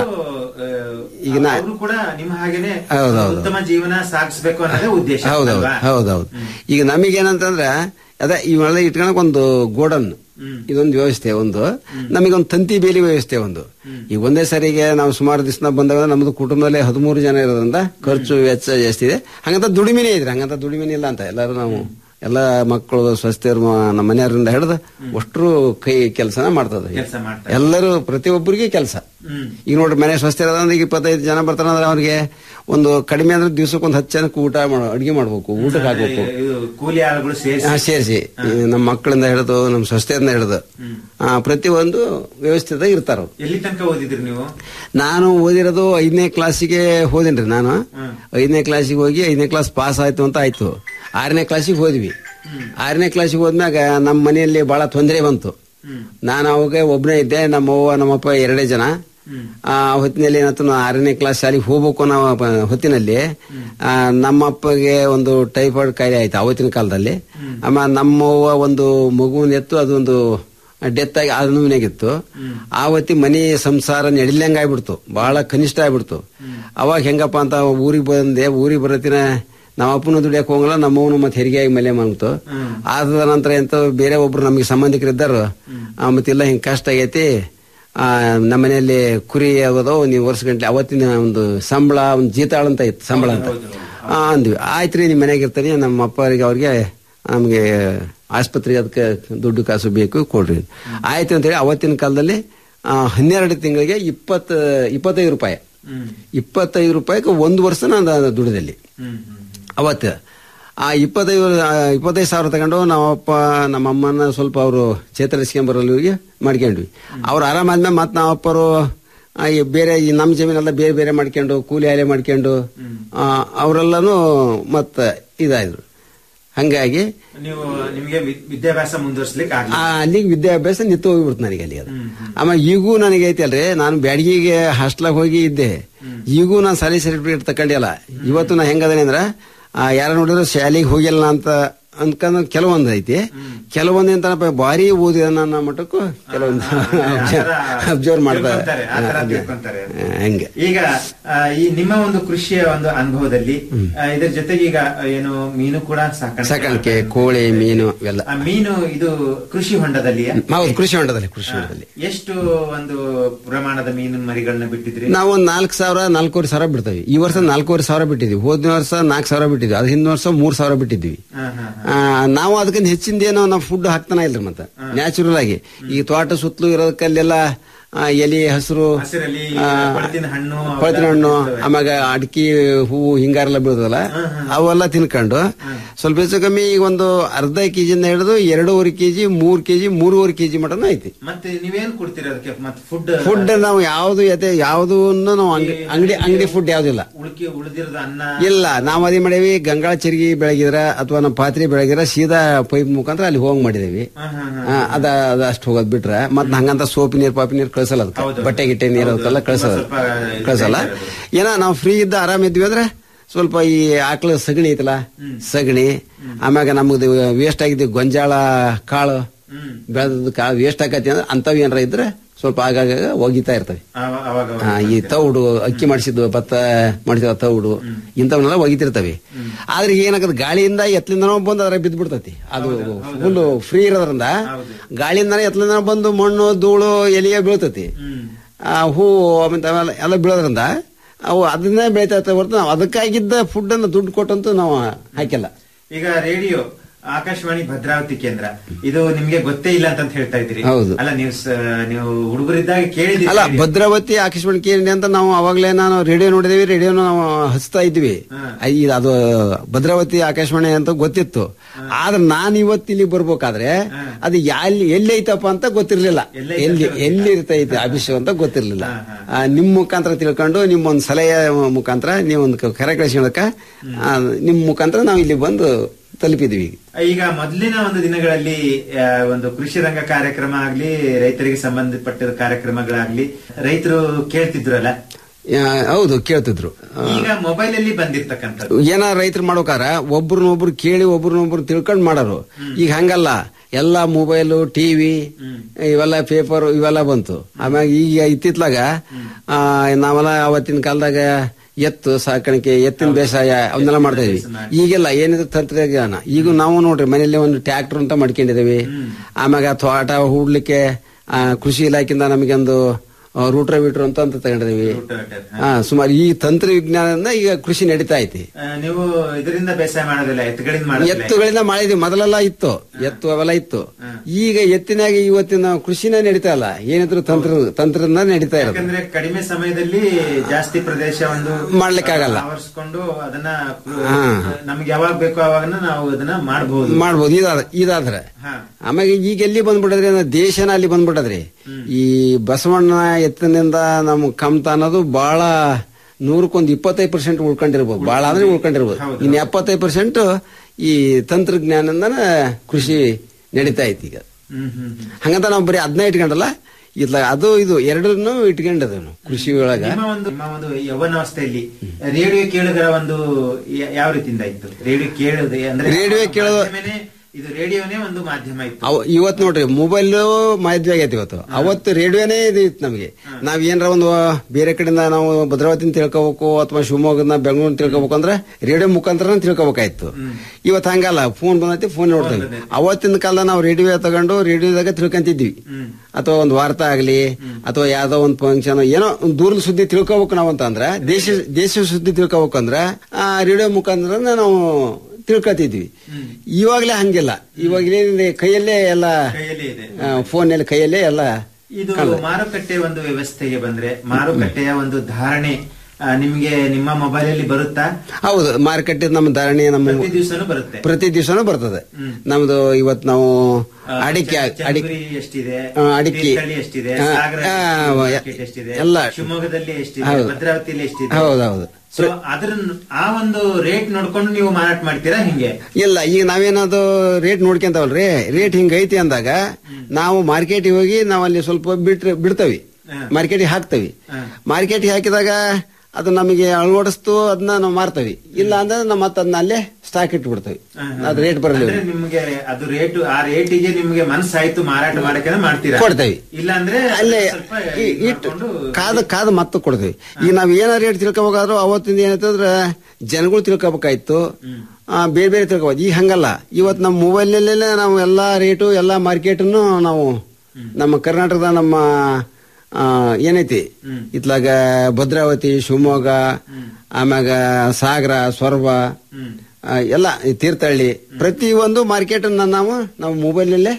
Speaker 7: ಈಗ
Speaker 10: ಈಗ ನಾ-
Speaker 7: ಅವರು ಕೂಡ ನಿಮ್ಮ ಹಾಗೇನೆ
Speaker 10: ಹೌದೌದು.
Speaker 7: ಉತ್ತಮ ಜೀವನ ಸಾಗಿಸ್ಬೇಕು ಅನ್ನೋದೇ ಉದ್ದೇಶ
Speaker 10: ಹೌದೌದು
Speaker 7: ಅಲ್ವಾ?
Speaker 10: ಹೌದೌದು ಈಗ ನಮಗೇನಂತಂದ್ರೆ ಅದೇ ಇವೆಲ್ಲ ಇಟ್ಕೊಳಕ್ ಒಂದು ಗೋಡನ್ ಇದೊಂದು ವ್ಯವಸ್ಥೆ ಒಂದು ನಮಗೊಂದು ತಂತಿ ಬೇಲಿ ವ್ಯವಸ್ಥೆ ಒಂದು ಈಗ ಒಂದೇ ಸರಿಗೆ ನಾವು ಸುಮಾರು ದಿವಸ ಬಂದಾಗ ನಮ್ದು ಕುಟುಂಬದಲ್ಲಿ ಹದಿಮೂರು ಜನ ಇರೋದ್ರಿಂದ ಖರ್ಚು ವೆಚ್ಚ ಜಾಸ್ತಿ ಇದೆ ಹಂಗಂತ ದುಡಿಮೆನೇ ಇದ್ರೆ ಹಂಗಂತ ದುಡಿಮೆನೇ ಇಲ್ಲ ಅಂತ ಎಲ್ಲರೂ ನಾವು ಎಲ್ಲ ಮಕ್ಕಳು ಸ್ವಸ್ಥರು ಮ- ನಮ್ಮ ಮನೆಯವರಿಂದ ಹಿಡಿದು ಅಷ್ಟರು ಕೈ ಕೆಲಸನ ಮಾಡ್ತದೆ
Speaker 7: ಕೆಲ್ಸ ಮಾಡ್ತಾರೆ.
Speaker 10: ಎಲ್ಲರೂ ಪ್ರತಿಯೊಬ್ಬರಿಗೆ ಕೆಲಸ
Speaker 7: ಹ್ಮ್.
Speaker 10: ಈಗ ನೋಡ್ರಿ ಮನೆ ಸ್ವಸ್ಥ ಇರೋದಂದ್ರೆ ಈಗ ಇಪ್ಪತ್ತೈದು ಜನ ಬರ್ತಾರ ಅಂದ್ರೆ ಅವ್ರಿಗೆ ಒಂದು ಕಡಿಮೆ ಅಂದ್ರೆ ದಿವ್ಸಕ್ಕೆ ಒಂದು ಹತ್ತು ಜನಕ್ಕೆ ಊಟ ಮಾಡೋ ಅಡಿಗೆ ಮಾಡ್ಬೇಕು ಊಟಕ್ಕೆ ಹಾಕ್ಬೇಕು
Speaker 7: ಇದು ಕೂಲಿ ಆಳುಗಳು ಸೇರಿಸಿ
Speaker 10: ಹಾ, ಸೇರಿಸಿ ನಮ್ಮ ಮಕ್ಕಳಿಂದ ಹಿಡಿದು ನಮ್ಮ ಸ್ವಸ್ಥೆಯಿಂದ ಹಿಡಿದು ಆ, ಪ್ರತಿಯೊಂದು ವ್ಯವಸ್ಥಿತ ಇರ್ತಾರ ಅವ್ರು.
Speaker 7: ಎಲ್ಲಿ ತನಕ ಓದಿದ್ರಿ ನೀವು
Speaker 10: ನಾನು ಓದಿರೋದು ಐದನೇ ಕ್ಲಾಸಿಗೆ ಹೋದಿನ್ರಿ ನಾನು ಐದನೇ ಕ್ಲಾಸಿಗೆ ಹೋಗಿ ಐದನೇ ಕ್ಲಾಸ್ ಪಾಸ್ ಆಯ್ತು ಅಂತ ಆಯ್ತು ಆರನೇ ಕ್ಲಾಸಿಗೆ ಹೋದ್ವಿ ಆರನೇ ಕ್ಲಾಸಿಗೆ ಹೋದ್ಮ್ಯಾಗ ನಮ್ಮ ಮನೆಯಲ್ಲಿ ಬಹಳ ತೊಂದರೆ ಬಂತು ನಾನು ಅವಾಗ ಒಬ್ಬನೇ ಇದ್ದೆ ನಮ್ಮ ಅವ್ವ ನಮ್ಮಪ್ಪ ಎರಡೇ ಜನ ಆ ಹೊತ್ತಿನಲ್ಲಿ ಏನಾಯ್ತು ನಾನು ಆರನೇ ಕ್ಲಾಸ್ ಶಾಲೆಗೆ ಹೋಗ್ಬೇಕು ಅನ್ನೋ ಪ- ಹೊತ್ತಿನಲ್ಲಿ ಆ, ನಮ್ಮಪ್ಪಗೆ ಒಂದು ಟೈಫಾಯ್ಡ್ ಕಾಯಿಲೆ ಆಯ್ತು ಅವತ್ತಿನ ಕಾಲದಲ್ಲಿ ಆಮೇಲೆ ನಮ್ಮವ್ವ ಒಂದು ಮಗುವಿನ ಎತ್ತು ಅದೊಂದು ಡೆತ್ ಆಗಿ ಆದ್ಮೇಗಿತ್ತು ಆವತ್ತಿ ಮನೆ ಸಂಸಾರ ನಡಿಲಂಗ ಆಗ್ಬಿಡ್ತು ಬಹಳ ಕನಿಷ್ಠ ಆಗ್ಬಿಡ್ತು ಅವಾಗ ಹೆಂಗಪ್ಪ ಅಂತ ಊರಿಗೆ ಬಂದೆ ಊರಿಗೆ ಬರತ್ತಿನ ನಮ್ಮ ಅಪ್ಪನ ದುಡಿಯಕ್ಕೆ ಹೋಗಲ್ಲ ನಮ್ಮವನು ಮತ್ತೆ ಹೆರಿಗೆ ಆಗಿ ಮಲೆ ಮಾಡ್ತು ಆದ ನಂತರ ಎಂತ ಬೇರೆ ಒಬ್ರು ನಮಗೆ ಸಂಬಂಧಿಕರಿದ್ದರು ಮತ್ತೆ ಇಲ್ಲ ಹಿಂಗ್ ಕಷ್ಟ ಆಗೈತಿ ಆ, ನಮ್ಮ ಮನೆಯಲ್ಲಿ ಕುರಿ ಯಾವ್ದೋ ನೀವು ವರ್ಷ ಗಂಟೆ ಅವತ್ತಿನ ಒಂದು ಸಂಬಳ ಒಂದು ಜೀತಾಳ ಅಂತ ಇತ್ತು ಸಂಬಳ ಅಂತ ಆ, ಅಂದ್ವಿ ಆಯ್ತು ರೀ ನಿಮ್ಮ ಮನೆಗೆ ಇರ್ತಾನೆ ನಮ್ಮ ಅಪ್ಪರಿಗೆ ಅವ್ರಿಗೆ ನಮಗೆ ಆಸ್ಪತ್ರೆಗೆ ಅದಕ್ಕೆ ದುಡ್ಡು ಕಾಸು ಬೇಕು ಕೊಡ್ರಿ ಆಯ್ತು ಅಂತೇಳಿ ಅವತ್ತಿನ ಕಾಲದಲ್ಲಿ ಆ, ಹನ್ನೆರಡು ತಿಂಗಳಿಗೆ ಇಪ್ಪತ್ತ ಇಪ್ಪತ್ತೈದು ರೂಪಾಯಿ ಇಪ್ಪತ್ತೈದು ರೂಪಾಯಿಗೆ ಒಂದು ವರ್ಷ ನಾನು ದುಡಿದಲ್ಲಿ ಅವತ್ತು ಆ ಇಪ್ಪತ್ತೈದು ಆ, ಇಪ್ಪತ್ತೈದು ಸಾವಿರ ತಗೊಂಡು ನಮ್ಮಪ್ಪ ನಮ್ಮಮ್ಮನ ಸ್ವಲ್ಪ ಅವರು ಚೇತರಿಸ್ಕೊಂಬರಲ್ಲಿಗೆ ಮಾಡ್ಕೊಂಡ್ವಿ ಅವ್ರು ಆರಾಮಾದ್ಮೇಲೆ ಮತ್ತೆ ನಾವಪ್ಪರು ಆ, ಈ ಬೇರೆ ಈ ನಮ್ಮ ಜಮೀನೆಲ್ಲ ಬೇರೆ ಬೇರೆ ಮಾಡ್ಕೊಂಡು ಕೂಲಿ ಆಲೆ ಮಾಡ್ಕೊಂಡು ಆ, ಅವರೆಲ್ಲನೂ ಮತ್ತೆ ಇದಾದ್ರು ಹಂಗಾಗಿ
Speaker 7: ನೀವು ನಿಮ್ಗೆ ವಿ- ವಿದ್ಯಾಭ್ಯಾಸ ಮುಂದುವರ್ಸ್ಲಿಕ್ಕೆ
Speaker 10: ಆ,
Speaker 7: ಆಗ್ಲಿ
Speaker 10: ಅಲ್ಲಿಗೆ ವಿದ್ಯಾಭ್ಯಾಸ ನಿಂತು ಹೋಗ್ಬಿಡ್ತು ನನಗೆ ಅಲ್ಲಿ ಅದು ಆಮೇಲೆ ಈಗೂ ನನಗೆ ಐತಲ್ರಿ ನಾನು ಬ್ಯಾಡಗಿಗೆ ಹಾಸ್ಟೆಲಾಗ ಹೋಗಿ ಇದ್ದೆ ಈಗೂ ನಾನು ಶಾಲೆ ಸರ್ಟಿಫಿಕೇಟ್ ತಕೊಂಡಿಲ್ಲ ಇವತ್ತು ನಾ ಹೆಂಗದೇನೆ ಅಂದ್ರ ಆ, ಯಾರ ನೋಡಿದ್ರು ಶಾಲೆಗೆ ಹೋಗಿಲ್ಲ ಅಂತ ಅನ್ಕೊಂಡ್ ಕೆಲವೊಂದು ಐತಿ ಕೆಲವೊಂದು ಏನಂತಾರಪ್ಪ ಭಾರಿ ಓದಿದ ನನ್ನ ಮಟ್ಟಕ್ಕೂ ಕೆಲವೊಂದು ಅಬ್ಸರ್ವ್ ಮಾಡ್ತಾ
Speaker 7: ತಿಳ್ಕೊಂತಾರೆ, ಆ ತರ
Speaker 10: ಅದೇ.
Speaker 7: ತಿಳ್ಕೊಂತಾರೆ.
Speaker 10: ಆ, ಹಂಗೆ
Speaker 7: ಈಗ ಆ, ಈ ನಿಮ್ಮ ಒಂದು ಕೃಷಿಯ ಒಂದು ಅನುಭವದಲ್ಲಿ ಆ, ಇದರ ಜೊತೆಗೆ ಈಗ ಏನು ಮೀನು ಕೂಡ ಸಾಕಾಣಿಕೆ
Speaker 10: ಸಾಕಾಣಿಕೆ
Speaker 7: ಮಾಡ್ತಾರೆ.
Speaker 10: ಕೋಳಿ ಮೀನು ಎಲ್ಲ
Speaker 7: ಆ ಮೀನು ಇದು ಕೃಷಿ ಹೊಂಡದಲ್ಲಿ
Speaker 10: ಹೌದು ಕೃಷಿ ಹೊಂಡದಲ್ಲಿ ಕೃಷಿ ಹೊಂಡದಲ್ಲಿ
Speaker 7: ಎಷ್ಟು ಒಂದು ಪ್ರಮಾಣದ ಮೀನು ಮರಿಗಳನ್ನ ಬಿಟ್ಟಿದ್ರಿ
Speaker 10: ನಾವು ಒಂದ್ ನಾಲ್ಕು ಸಾವಿರ ನಾಲ್ಕೂವರೆ ಸಾವಿರ ಬಿಡ್ತೀವಿ ಈ ವರ್ಷ ನಾಲ್ಕೂವರೆ ಸಾವಿರ ಬಿಟ್ಟಿದ್ವಿ ಹೋದ ವರ್ಷ ನಾಲ್ಕು ಸಾವಿರ ಬಿಟ್ಟಿದ್ವಿ ಅದ್ ಹಿಂದಿನ ವರ್ಷ ಮೂರ್ ಸಾವಿರ ಬಿಟ್ಟಿದ್ವಿ
Speaker 7: ಹಾ, ಹಾ, ಹಾ.
Speaker 10: ಆ, ನಾವು ಅದಕ್ಕಿಂತ ಹೆಚ್ಚಿಂದ ಏನೋ ನಾವು ಫುಡ್ ಹಾಕ್ತಾನೆ ಇಲ್ರಿ ಮತ್ತೆ ನ್ಯಾಚುರಲ್ ಆಗಿ ಈ ತೋಟ ಸುತ್ತಲೂ ಇರೋದಕ್ಕಲ್ಲೆಲ್ಲ ಆ, ಎಲೆ ಹಸಿರು
Speaker 7: ಹಸಿರಲ್ಲಿ
Speaker 10: ಆ,
Speaker 7: ಪಳತಿನ ಹಣ್ಣು
Speaker 10: ಪಳತಿನ
Speaker 7: ಅವೆಲ್ಲ
Speaker 10: ಹಣ್ಣು
Speaker 7: ಬರ್ತವೆ.
Speaker 10: ಆಮ್ಯಾಗ ಅಡಿಕೆ ಹೂವು ಹಿಂಗಾರೆಲ್ಲ ಬೀಳ್ತದಲ್ಲ ಅವೆಲ್ಲ ತಿನ್ಕೊಂಡು ಸ್ವಲ್ಪ ಹೆಚ್ಚು ಕಮ್ಮಿ ಈಗ ಒಂದು ಅರ್ಧ ಕೆಜಿಯಿಂದ ಹಿಡಿದು ಎರಡೂವರೆ ಕೆಜಿ ಮೂರ್ ಕೆಜಿ ಮೂರುವರೆ ಕೆಜಿ ಮಟನ ಐತಿ
Speaker 7: ಮತ್ತೆ ನೀವೇನ್ ಕೊಡ್ತೀರಾ ಅದಕ್ಕೆ ಮತ್ತೆ ಫುಡ್
Speaker 10: ಫುಡ್ ನಾವು ಯಾವ್ದು ಯತೆ ಯಾವ್ದು ನಾವು ಅಂಗಡಿ ಅಂಗಡಿ ಅಂಗಡಿ ಫುಡ್ ಯಾವ್ದಿಲ್ಲ
Speaker 7: ಉಳ್ಕಿ ಉಳಿದಿರೋದು ಅನ್ನ
Speaker 10: ಇಲ್ಲ ನಾವು ಅದೇ ಮಾಡೇವಿ ಗಂಗಾಳ ಚರ್ಗಿ ಬೆಳಗಿದ್ರ ಅಥವಾ ನಮ್ಮ ಪಾತ್ರೆ ಬೆಳಗಿದ್ರ ಸೀದಾ ಪೈಪ್ ಮುಖಾಂತರ ಅಲ್ಲಿ ಹೋಗ್ ಮಾಡಿದೇವಿ
Speaker 7: ಹಾ, ಹಾ, ಹಾ.
Speaker 10: ಆ, ಅದ ಅದ ಅಷ್ಟು ಹೋಗೋದ್ ಬಿಟ್ರೆ ಮತ್ ಹಂಗಂತ ಸೋಪ್ ನೀರ್ ಪಾಪಿ ನೀರ್ ಕಳ್ಸಲ್ಲ ಅದಕ್ಕೆ
Speaker 7: ಹೌದು.
Speaker 10: ಬಟ್ಟೆ ಗಿಟ್ಟೆ ನೀರ್
Speaker 7: ಹೌದು.
Speaker 10: ಅವಕ್ಕೆಲ್ಲ ಕಳ್ಸಲ್ಲ
Speaker 7: ತುಂಬಾ ಸ್ವಲ್ಪ
Speaker 10: ಕಳ್ಸಲ್ಲ
Speaker 7: ಇದಾಗಿರೋದು.
Speaker 10: ಏನ ನಾವು ಫ್ರೀ ಇದ್ದ ಆರಾಮ ಇದ್ವಿ ಅಂದ್ರೆ ಸ್ವಲ್ಪ ಈ ಆಕಳ ಸಗಣಿ ಐತಲ್ಲ ಸಗಣಿ ಆಮ್ಯಾಗ ನಮ್ದು ವೇಸ್ಟ್ ಆಗಿದ್ದು ಗೊಂಜಾಳ ಕಾಳು ಬೆಳೆದ ಕಾಳು ವೇಸ್ಟ್ ಆಕತಿ ಅಂದ್ರೆ ಅಂತವ್ ಏನಾರ ಇದ್ರೆ ಸ್ವಲ್ಪ ಆಗಾಗ ಒಗಿತಾ ಇರ್ತವೆ
Speaker 7: ಅವ- ಅವಾಗ
Speaker 10: ಆ, ಈ ತೌಡು ಅಕ್ಕಿ ಮಾಡಿಸಿದ್ದು ಭತ್ತ ಮಾಡಿಸಿದ ತೌಡು ಇಂಥವನ್ನೆಲ್ಲ ಒಗಿತಿರ್ತವೆ ಆದ್ರೆ ಏನಾಗದ ಗಾಳಿಯಿಂದ ಎತ್ತಲಿಂದನೋ ಬಂದು ಅದ್ರ ಬಿದ್ದು ಬಿಡ್ತತಿ ಅದು ಫುಲ್ ಫ್ರೀ ಇರೋದ್ರಿಂದ ಗಾಳಿಯಿಂದ ಎತ್ತಲಿಂದ ಬಂದು ಮಣ್ಣು ಧೂಳು ಎಲಿಯ ಬೀಳ್ತತಿ ಆ ಹೂ ಆಮೇಲೆ ಅವೆಲ್ಲ ಎಲ್ಲ ಬೀಳೋದ್ರಿಂದ ಅವು ಅದನ್ನೇ ಬೆಳಿತಾ ಇರ್ತವೆ ಹೊರತು ನಾವು ಅದಕ್ಕಾಗಿದ್ದ ಫುಡ್ ಅನ್ನು ದುಡ್ಡು ಕೊಟ್ಟಂತೂ ನಾವು ಹಾಕಿಲ್ಲ
Speaker 7: ಈಗ ರೇಡಿಯೋ ಆಕಾಶವಾಣಿ ಭದ್ರಾವತಿ ಕೇಂದ್ರ ಇದು ನಿಮ್ಗೆ ಗೊತ್ತೇ ಇಲ್ಲ ಅಂತ ಹೇಳ್ತಾ ಇದ್ದೀರಿ
Speaker 10: ಹೌದು.
Speaker 7: ಅಲ್ಲ ನೀವು ಸ- ನೀವು ಹುಡುಗರಿದ್ದಾಗ ಕೇಳಿದಿರಿ
Speaker 10: ಅಲ್ಲ ಭದ್ರಾವತಿ ಆಕಾಶವಾಣಿ ಕೇಂದ್ರ ಅಂತ ನಾವು ಅವಾಗಲೇ ನಾನು ರೇಡಿಯೋ ನೋಡಿದೇವಿ ರೇಡಿಯೋನ ನಾವು ಹಚ್ತಾ ಇದ್ವಿ ಐ- ಇದು ಅದು ಭದ್ರಾವತಿ ಆಕಾಶವಾಣಿ ಅಂತ ಗೊತ್ತಿತ್ತು ಆದ್ರೆ ನಾನು ಇವತ್ತು ಇಲ್ಲಿ ಬರ್ಬೇಕಾದ್ರೆ ಅದು ಎಲ್ಲಿ ಎಲ್ಲಿ ಐತಪ್ಪ ಅಂತ ಗೊತ್ತಿರ್ಲಿಲ್ಲ ಎಲ್ಲಿ ಎಲ್ಲಿ ಇರ್ತೈತೆ ಆಫೀಸ್ ಅಂತ ಗೊತ್ತಿರ್ಲಿಲ್ಲ ಆ, ನಿಮ್ ಮುಖಾಂತರ ತಿಳ್ಕೊಂಡು ನಿಮ್ಮೊಂದು ಸಲಹೆ ಮುಖಾಂತರ ನೀವೊಂದು ಕರೆ ಕಳಿಸ್ಕೊಳಕ ನಿಮ್ ಮುಖಾಂತರ ನಾವು ಇಲ್ಲಿ ಬಂದು ತಲುಪಿದ್ವಿ
Speaker 7: ಈಗ ಮೊದಲಿನ ಒಂದು ದಿನಗಳಲ್ಲಿ ಆ, ಒಂದು ಕೃಷಿ ರಂಗ ಕಾರ್ಯಕ್ರಮ ಆಗ್ಲಿ ರೈತರಿಗೆ ಸಂಬಂಧಪಟ್ಟ ಕಾರ್ಯಕ್ರಮಗಳಾಗ್ಲಿ ರೈತರು ಕೇಳ್ತಿದ್ರಲ್ಲ
Speaker 10: ಆ, ಹೌದು ಕೇಳ್ತಿದ್ರು ಆ,
Speaker 7: ಈಗ ಮೊಬೈಲ್ ಅಲ್ಲಿ ಬಂದಿರ್ತಕ್ಕಂಥದ್ದು
Speaker 10: ಏನ ರೈತರು ಮಾಡ್ಬೇಕಾರ ಒಬ್ರನ್ನೊಬ್ರು ಕೇಳಿ ಒಬ್ರನ್ನೊಬ್ರು ತಿಳ್ಕೊಂಡ್ ಮಾಡೋರು ಈಗ ಹಂಗಲ್ಲ ಎಲ್ಲಾ ಮೊಬೈಲು ಟಿವಿ ಇವೆಲ್ಲ ಪೇಪರ್ ಇವೆಲ್ಲ ಬಂತು ಆಮ್ಯಾಗ ಈಗ ಇತ್ತಿತ್ಲಾಗ ಆ, ನಾವೆಲ್ಲ ಅವತ್ತಿನ ಕಾಲದಾಗ ಎತ್ತು ಸಾಕಾಣಿಕೆ ಎತ್ತಿನ ಬೇಸಾಯ ಅವನ್ನೆಲ್ಲ ಮಾಡ್ತಾ ಇದ್ವಿ ಈಗೆಲ್ಲ ಏನಿದೆ ತಂತ್ರಜ್ಞಾನ ಈಗ ನಾವು ನೋಡ್ರಿ ಮನೆಯಲ್ಲಿ ಒಂದು ಟ್ರ್ಯಾಕ್ಟರ್ ಅಂತ ಮಾಡ್ಕೊಂಡಿದ್ದೇವೆ ಆಮ್ಯಾಗ ತೋಟ ಹೂಡ್ಲಿಕ್ಕೆ ಆ, ಕೃಷಿ ಇಲಾಖೆಯಿಂದ ನಮಗೆ ಒಂದು ರೂಟ್ರ ವೀಟ್ರ್ ಅಂತ ಅಂತ ತಗೊಂಡಿದ್ದೀವಿ ಹಾ ಸುಮಾರು ಈ ತಂತ್ರವಿಜ್ಞಾನದಿಂದ ಈಗ ಕೃಷಿ ನಡೀತಾ ಐತಿ
Speaker 7: ಆ, ನೀವು ಇದರಿಂದ ಬೇಸಾಯ ಮಾಡೋದಿಲ್ಲ ಎತ್ತುಗಳಿಂದ ಮಾಡೋದಿಲ್ಲ
Speaker 10: ಎತ್ತುಗಳಿಂದ ಮಾಡಿದ್ವಿ ಮೊದಲೆಲ್ಲ ಇತ್ತು ಎತ್ತು ಅವೆಲ್ಲ ಇತ್ತು ಈಗ ಎತ್ತಿನಾಗ ಇವತ್ತಿನ ಕೃಷಿನೇ ನಡೀತಾ ಇಲ್ಲ ಏನಿದ್ರು ತಂತ್ರ ತಂತ್ರದಿಂದ ನಡೀತಾ ಇರೋದು
Speaker 7: ಯಾಕಂದ್ರೆ ಕಡಿಮೆ ಸಮಯದಲ್ಲಿ ಜಾಸ್ತಿ ಪ್ರದೇಶ ಒಂದು
Speaker 10: ಮಾಡ್ಲಿಕ್ಕಾಗಲ್ಲ.
Speaker 7: ಆವರಿಸ್ಕೊಂಡು ಅದನ್ನ
Speaker 10: ಹಾ.
Speaker 7: ನಮ್ಗೆ ಯಾವಾಗ ಬೇಕೋ ಅವಾಗ ನಾವು ಅದನ್ನ ಮಾಡಬಹುದು
Speaker 10: ಮಾಡ್ಬೋದು ಇದಾದ ಇದಾದ್ರೆ ಆಮೇಲೆ ಈಗ ಎಲ್ಲಿ ಬಂದ್ಬಿಡದ್ರಿ ಅಂದ್ರೆ ದೇಶನ ಅಲ್ಲಿ ಬಂದ್ಬಿಟ್ಟದ್ರಿ ಈ ಬಸವಣ್ಣ ಎತ್ತಿನಿಂದ ನಮ್ ಕಮ್ತ ಅನ್ನೋದು ಬಹಳ ನೂರಕ್ಕೊಂದು ಇಪ್ಪತ್ತೈದು ಪರ್ಸೆಂಟ್ ಉಳ್ಕೊಂಡಿರ್ಬೋದು ಬಹಳ ಅಂದ್ರೆ ಉಳ್ಕೊಂಡಿರ್ಬೋದು ಇನ್ನು ಎಪ್ಪತ್ತೈದು ಪರ್ಸೆಂಟ್ ಈ ತಂತ್ರಜ್ಞಾನದಿಂದನ ಕೃಷಿ ನಡೀತಾ ಐತಿ ಈಗ ಹಂಗಂತ ನಾವು ಬರೀ ಅದನ್ನ ಇಟ್ಕೊಂಡಲ್ಲ ಇತ್ಲ ಅದು ಇದು ಎರಡನ್ನೂ ಇಟ್ಕೊಂಡದ ಕೃಷಿ ಒಳಗ
Speaker 7: ನಿಮ್ಮ ಒಂದು ನಿಮ್ಮ ಒಂದು ಯೌವನಾವಸ್ಥೆಯಲ್ಲಿ ರೇಡಿಯೋ ಕೇಳುಗರ ಒಂದು ಯ- ಯಾವ ರೀತಿಯಿಂದ ಇತ್ತು ರೇಡಿಯೋ ಕೇಳೋದು ಅಂದ್ರೆ
Speaker 10: ರೇಡಿಯೋ ಕೇಳೋದು-
Speaker 7: ಮಾಧ್ಯಮನೇ- ಇದು ರೇಡಿಯೋನೇ ಒಂದು ಮಾಧ್ಯಮ ಇತ್ತು
Speaker 10: ಅವ ಇವತ್ ನೋಡ್ರಿ ಮೊಬೈಲ್ ಮಾಹಿತಿ ಆಗೈತಿ ಇವತ್ತು ಅವತ್ತು ರೇಡಿಯೋನೇ ಇದು ಇತ್ತು ನಮಗೆ ನಾವ್ ಏನಾರ ಒಂದು ಬೇರೆ ಕಡೆಯಿಂದ ನಾವು ಭದ್ರಾವತಿನ ತಿಳ್ಕೋಬೇಕು ಅಥವಾ ಶಿವಮೊಗ್ಗದ ಬೆಂಗಳೂರು ತಿಳ್ಕೋಬೇಕು ಅಂದ್ರೆ ರೇಡಿಯೋ ಮುಖಾಂತರ ತಿಳ್ಕೊಬೇಕಾಯ್ತು ಇವತ್ತು ಹಂಗಲ್ಲ ಫೋನ್ ಬಂದೈತಿ ಫೋನ್ ನೋಡ್ತೇವೆ ಅವತ್ತಿನ ಕಾಲ ನಾವು ರೇಡಿಯೋ ತಗೊಂಡು ರೇಡಿಯೋದಾಗ ತಿಳ್ಕೊಂತಿದ್ವಿ ಅಥವಾ ಒಂದು ವಾರ್ತಾ ಆಗ್ಲಿ ಅಥವಾ ಯಾವ್ದೋ ಒಂದು ಫಂಕ್ಷನ್ ಏನೋ ಒಂದು ದೂರದ ಸುದ್ದಿ ತಿಳ್ಕೋಬೇಕು ನಾವು ಅಂತ ಅಂದ್ರೆ ದೇಶ ದೇಶ ಸುದ್ದಿ ತಿಳ್ಕೋಬೇಕು ಅಂದ್ರೆ ಆ ರೇಡಿಯೋ ಮುಖಾಂತರ ನಾವು ತಿಳ್ಕೊತಿದ್ವಿ ಇವಾಗ್ಲೇ ಹಂಗಿಲ್ಲ ಇವಾಗಲೇ ಕೈಯಲ್ಲೇ ಎಲ್ಲ
Speaker 7: ಕೈಯಲ್ಲಿ ಇದೆ
Speaker 10: ಫೋನ್ ಕೈಯಲ್ಲೇ ಎಲ್ಲ
Speaker 7: ಇದು
Speaker 10: ಕಾಣುತ್ತೆ.
Speaker 7: ಮಾರುಕಟ್ಟೆ ಒಂದು ವ್ಯವಸ್ಥೆಗೆ ಬಂದ್ರೆ ಮಾರುಕಟ್ಟೆಯ ಒಂದು ಧಾರಣೆ ಆ, ನಿಮ್ಗೆ ನಿಮ್ಮ ಮೊಬೈಲ್ ಅಲ್ಲಿ ಬರುತ್ತಾ
Speaker 10: ಹೌದು ಮಾರ್ಕೆಟ್ ನಮ್ಮ ಧಾರಣೆ ನಮ್ಮ
Speaker 7: ಪ್ರತಿ ದಿವಸನೂ ಬರುತ್ತೆ
Speaker 10: ಪ್ರತಿ ದಿವಸನೂ ಬರ್ತದೆ ನಮ್ದು ಇವತ್ತು ನಾವು ಅಡಿಕೆ ಅಡಿಕೆ
Speaker 7: ಚಂದ್ರಗಿರಿ ಎಷ್ಟಿದೆ
Speaker 10: ಆ, ಅಡಿಕೆ.
Speaker 7: ತೀರ್ಥಹಳ್ಳಿ ಎಷ್ಟಿದೆ
Speaker 10: ಆ,
Speaker 7: ಸಾಗರ
Speaker 10: ಆ,
Speaker 7: ಮಾರ್ಕೆಟ್ ಎಷ್ಟಿದೆ
Speaker 10: ಎಲ್ಲ.
Speaker 7: ಶಿವಮೊಗ್ಗದಲ್ಲಿ ಎಷ್ಟಿದೆ
Speaker 10: ಹೌದು.
Speaker 7: ಭದ್ರಾವತಿಯಲ್ಲಿ ಎಷ್ಟಿದೆ
Speaker 10: ಹೌದೌದು
Speaker 7: ಸೊ ಅದ್ರ ಆ ಒಂದು ರೇಟ್ ನೋಡ್ಕೊಂಡು ನೀವು ಮಾರಾಟ ಮಾಡ್ತೀರಾ ಹಿಂಗೆ
Speaker 10: ಇಲ್ಲ ಈಗ ನಾವೇನದು ರೇಟ್ ನೋಡ್ಕೊಂತವಲ್ರಿ ರೇಟ್ ಹಿಂಗೈತಿ ಅಂದಾಗ ನಾವು ಮಾರ್ಕೆಟಿಗೆ ಹೋಗಿ ನಾವು ಅಲ್ಲಿ ಸ್ವಲ್ಪ ಬಿಟ್ರೆ ಬಿಡ್ತವಿ ಮಾರ್ಕೆಟಿಗೆ ಹಾಕ್ತವಿ ಮಾರ್ಕೆಟಿಗೆ ಹಾಕಿದಾಗ ಅದು ನಮಗೆ ಅಳವಡಿಸ್ತು ಅದನ್ನ ನಾವು ಮಾರ್ತವಿ ಇಲ್ಲ ಅಂದ್ರೆ ನಾವು ಮತ್ತೆ ಅದನ್ನ ಅಲ್ಲೇ ಸ್ಟಾಕ್ ಇಟ್ಬಿಡ್ತೇವೆ ಅದು ರೇಟ್ ಬರಲಿ
Speaker 7: ಅಂದ್ರೆ ನಿಮ್ಗೆ ಅದು ರೇಟ್ ಆ ರೇಟಿಗೆ ನಿಮ್ಗೆ ಮನಸ್ಸಾಯ್ತು ಮಾರಾಟ ಮಾಡಕ್ಕೆ ಮಾಡ್ತೀರಾ
Speaker 10: ಕೊಡ್ತೇವೆ.
Speaker 7: ಇಲ್ಲ ಅಂದ್ರೆ
Speaker 10: ಅಲ್ಲೇ
Speaker 7: ಸ್ವಲ್ಪ
Speaker 10: ಈ-
Speaker 7: ಇದ್
Speaker 10: ಇಟ್ಟು
Speaker 7: ಮಾಡ್ಕೊಂಡು
Speaker 10: ಕಾದು ಕಾದು ಮತ್ತೆ ಕೊಡ್ತೀವಿ ಈಗ ನಾವ್ ಏನ ರೇಟ್ ತಿಳ್ಕೊಬೇಕಾದ್ರೂ ಅವತ್ತಿಂದ ಏನಾಯ್ತಂದ್ರೆ ಜನಗಳು ತಿಳ್ಕೊಬೇಕಾಯ್ತು ಆ, ಬೇರೆ ಬೇರೆ ತಿಳ್ಕೊಬೋದು ಈಗ ಹಂಗಲ್ಲ ಇವತ್ತು ನಮ್ಮ ಮೊಬೈಲ್ನಲ್ಲೇ ನಾವು ಎಲ್ಲಾ ರೇಟು ಎಲ್ಲಾ ಮಾರ್ಕೆಟನ್ನು ನಾವು ನಮ್ಮ ಕರ್ನಾಟಕದ ನಮ್ಮ ಆ, ಏನೈತಿ ಇತ್ಲಾಗ ಭದ್ರಾವತಿ ಶಿವಮೊಗ್ಗ ಆಮ್ಯಾಗ ಸಾಗರ ಸೊರಬ ಆ, ಎಲ್ಲ ಈ ತೀರ್ಥಹಳ್ಳಿ ಪ್ರತಿ ಒಂದು ಮಾರ್ಕೆಟ್ ನಾವು ನಾವು ಮೊಬೈಲ್ನಲ್ಲೇ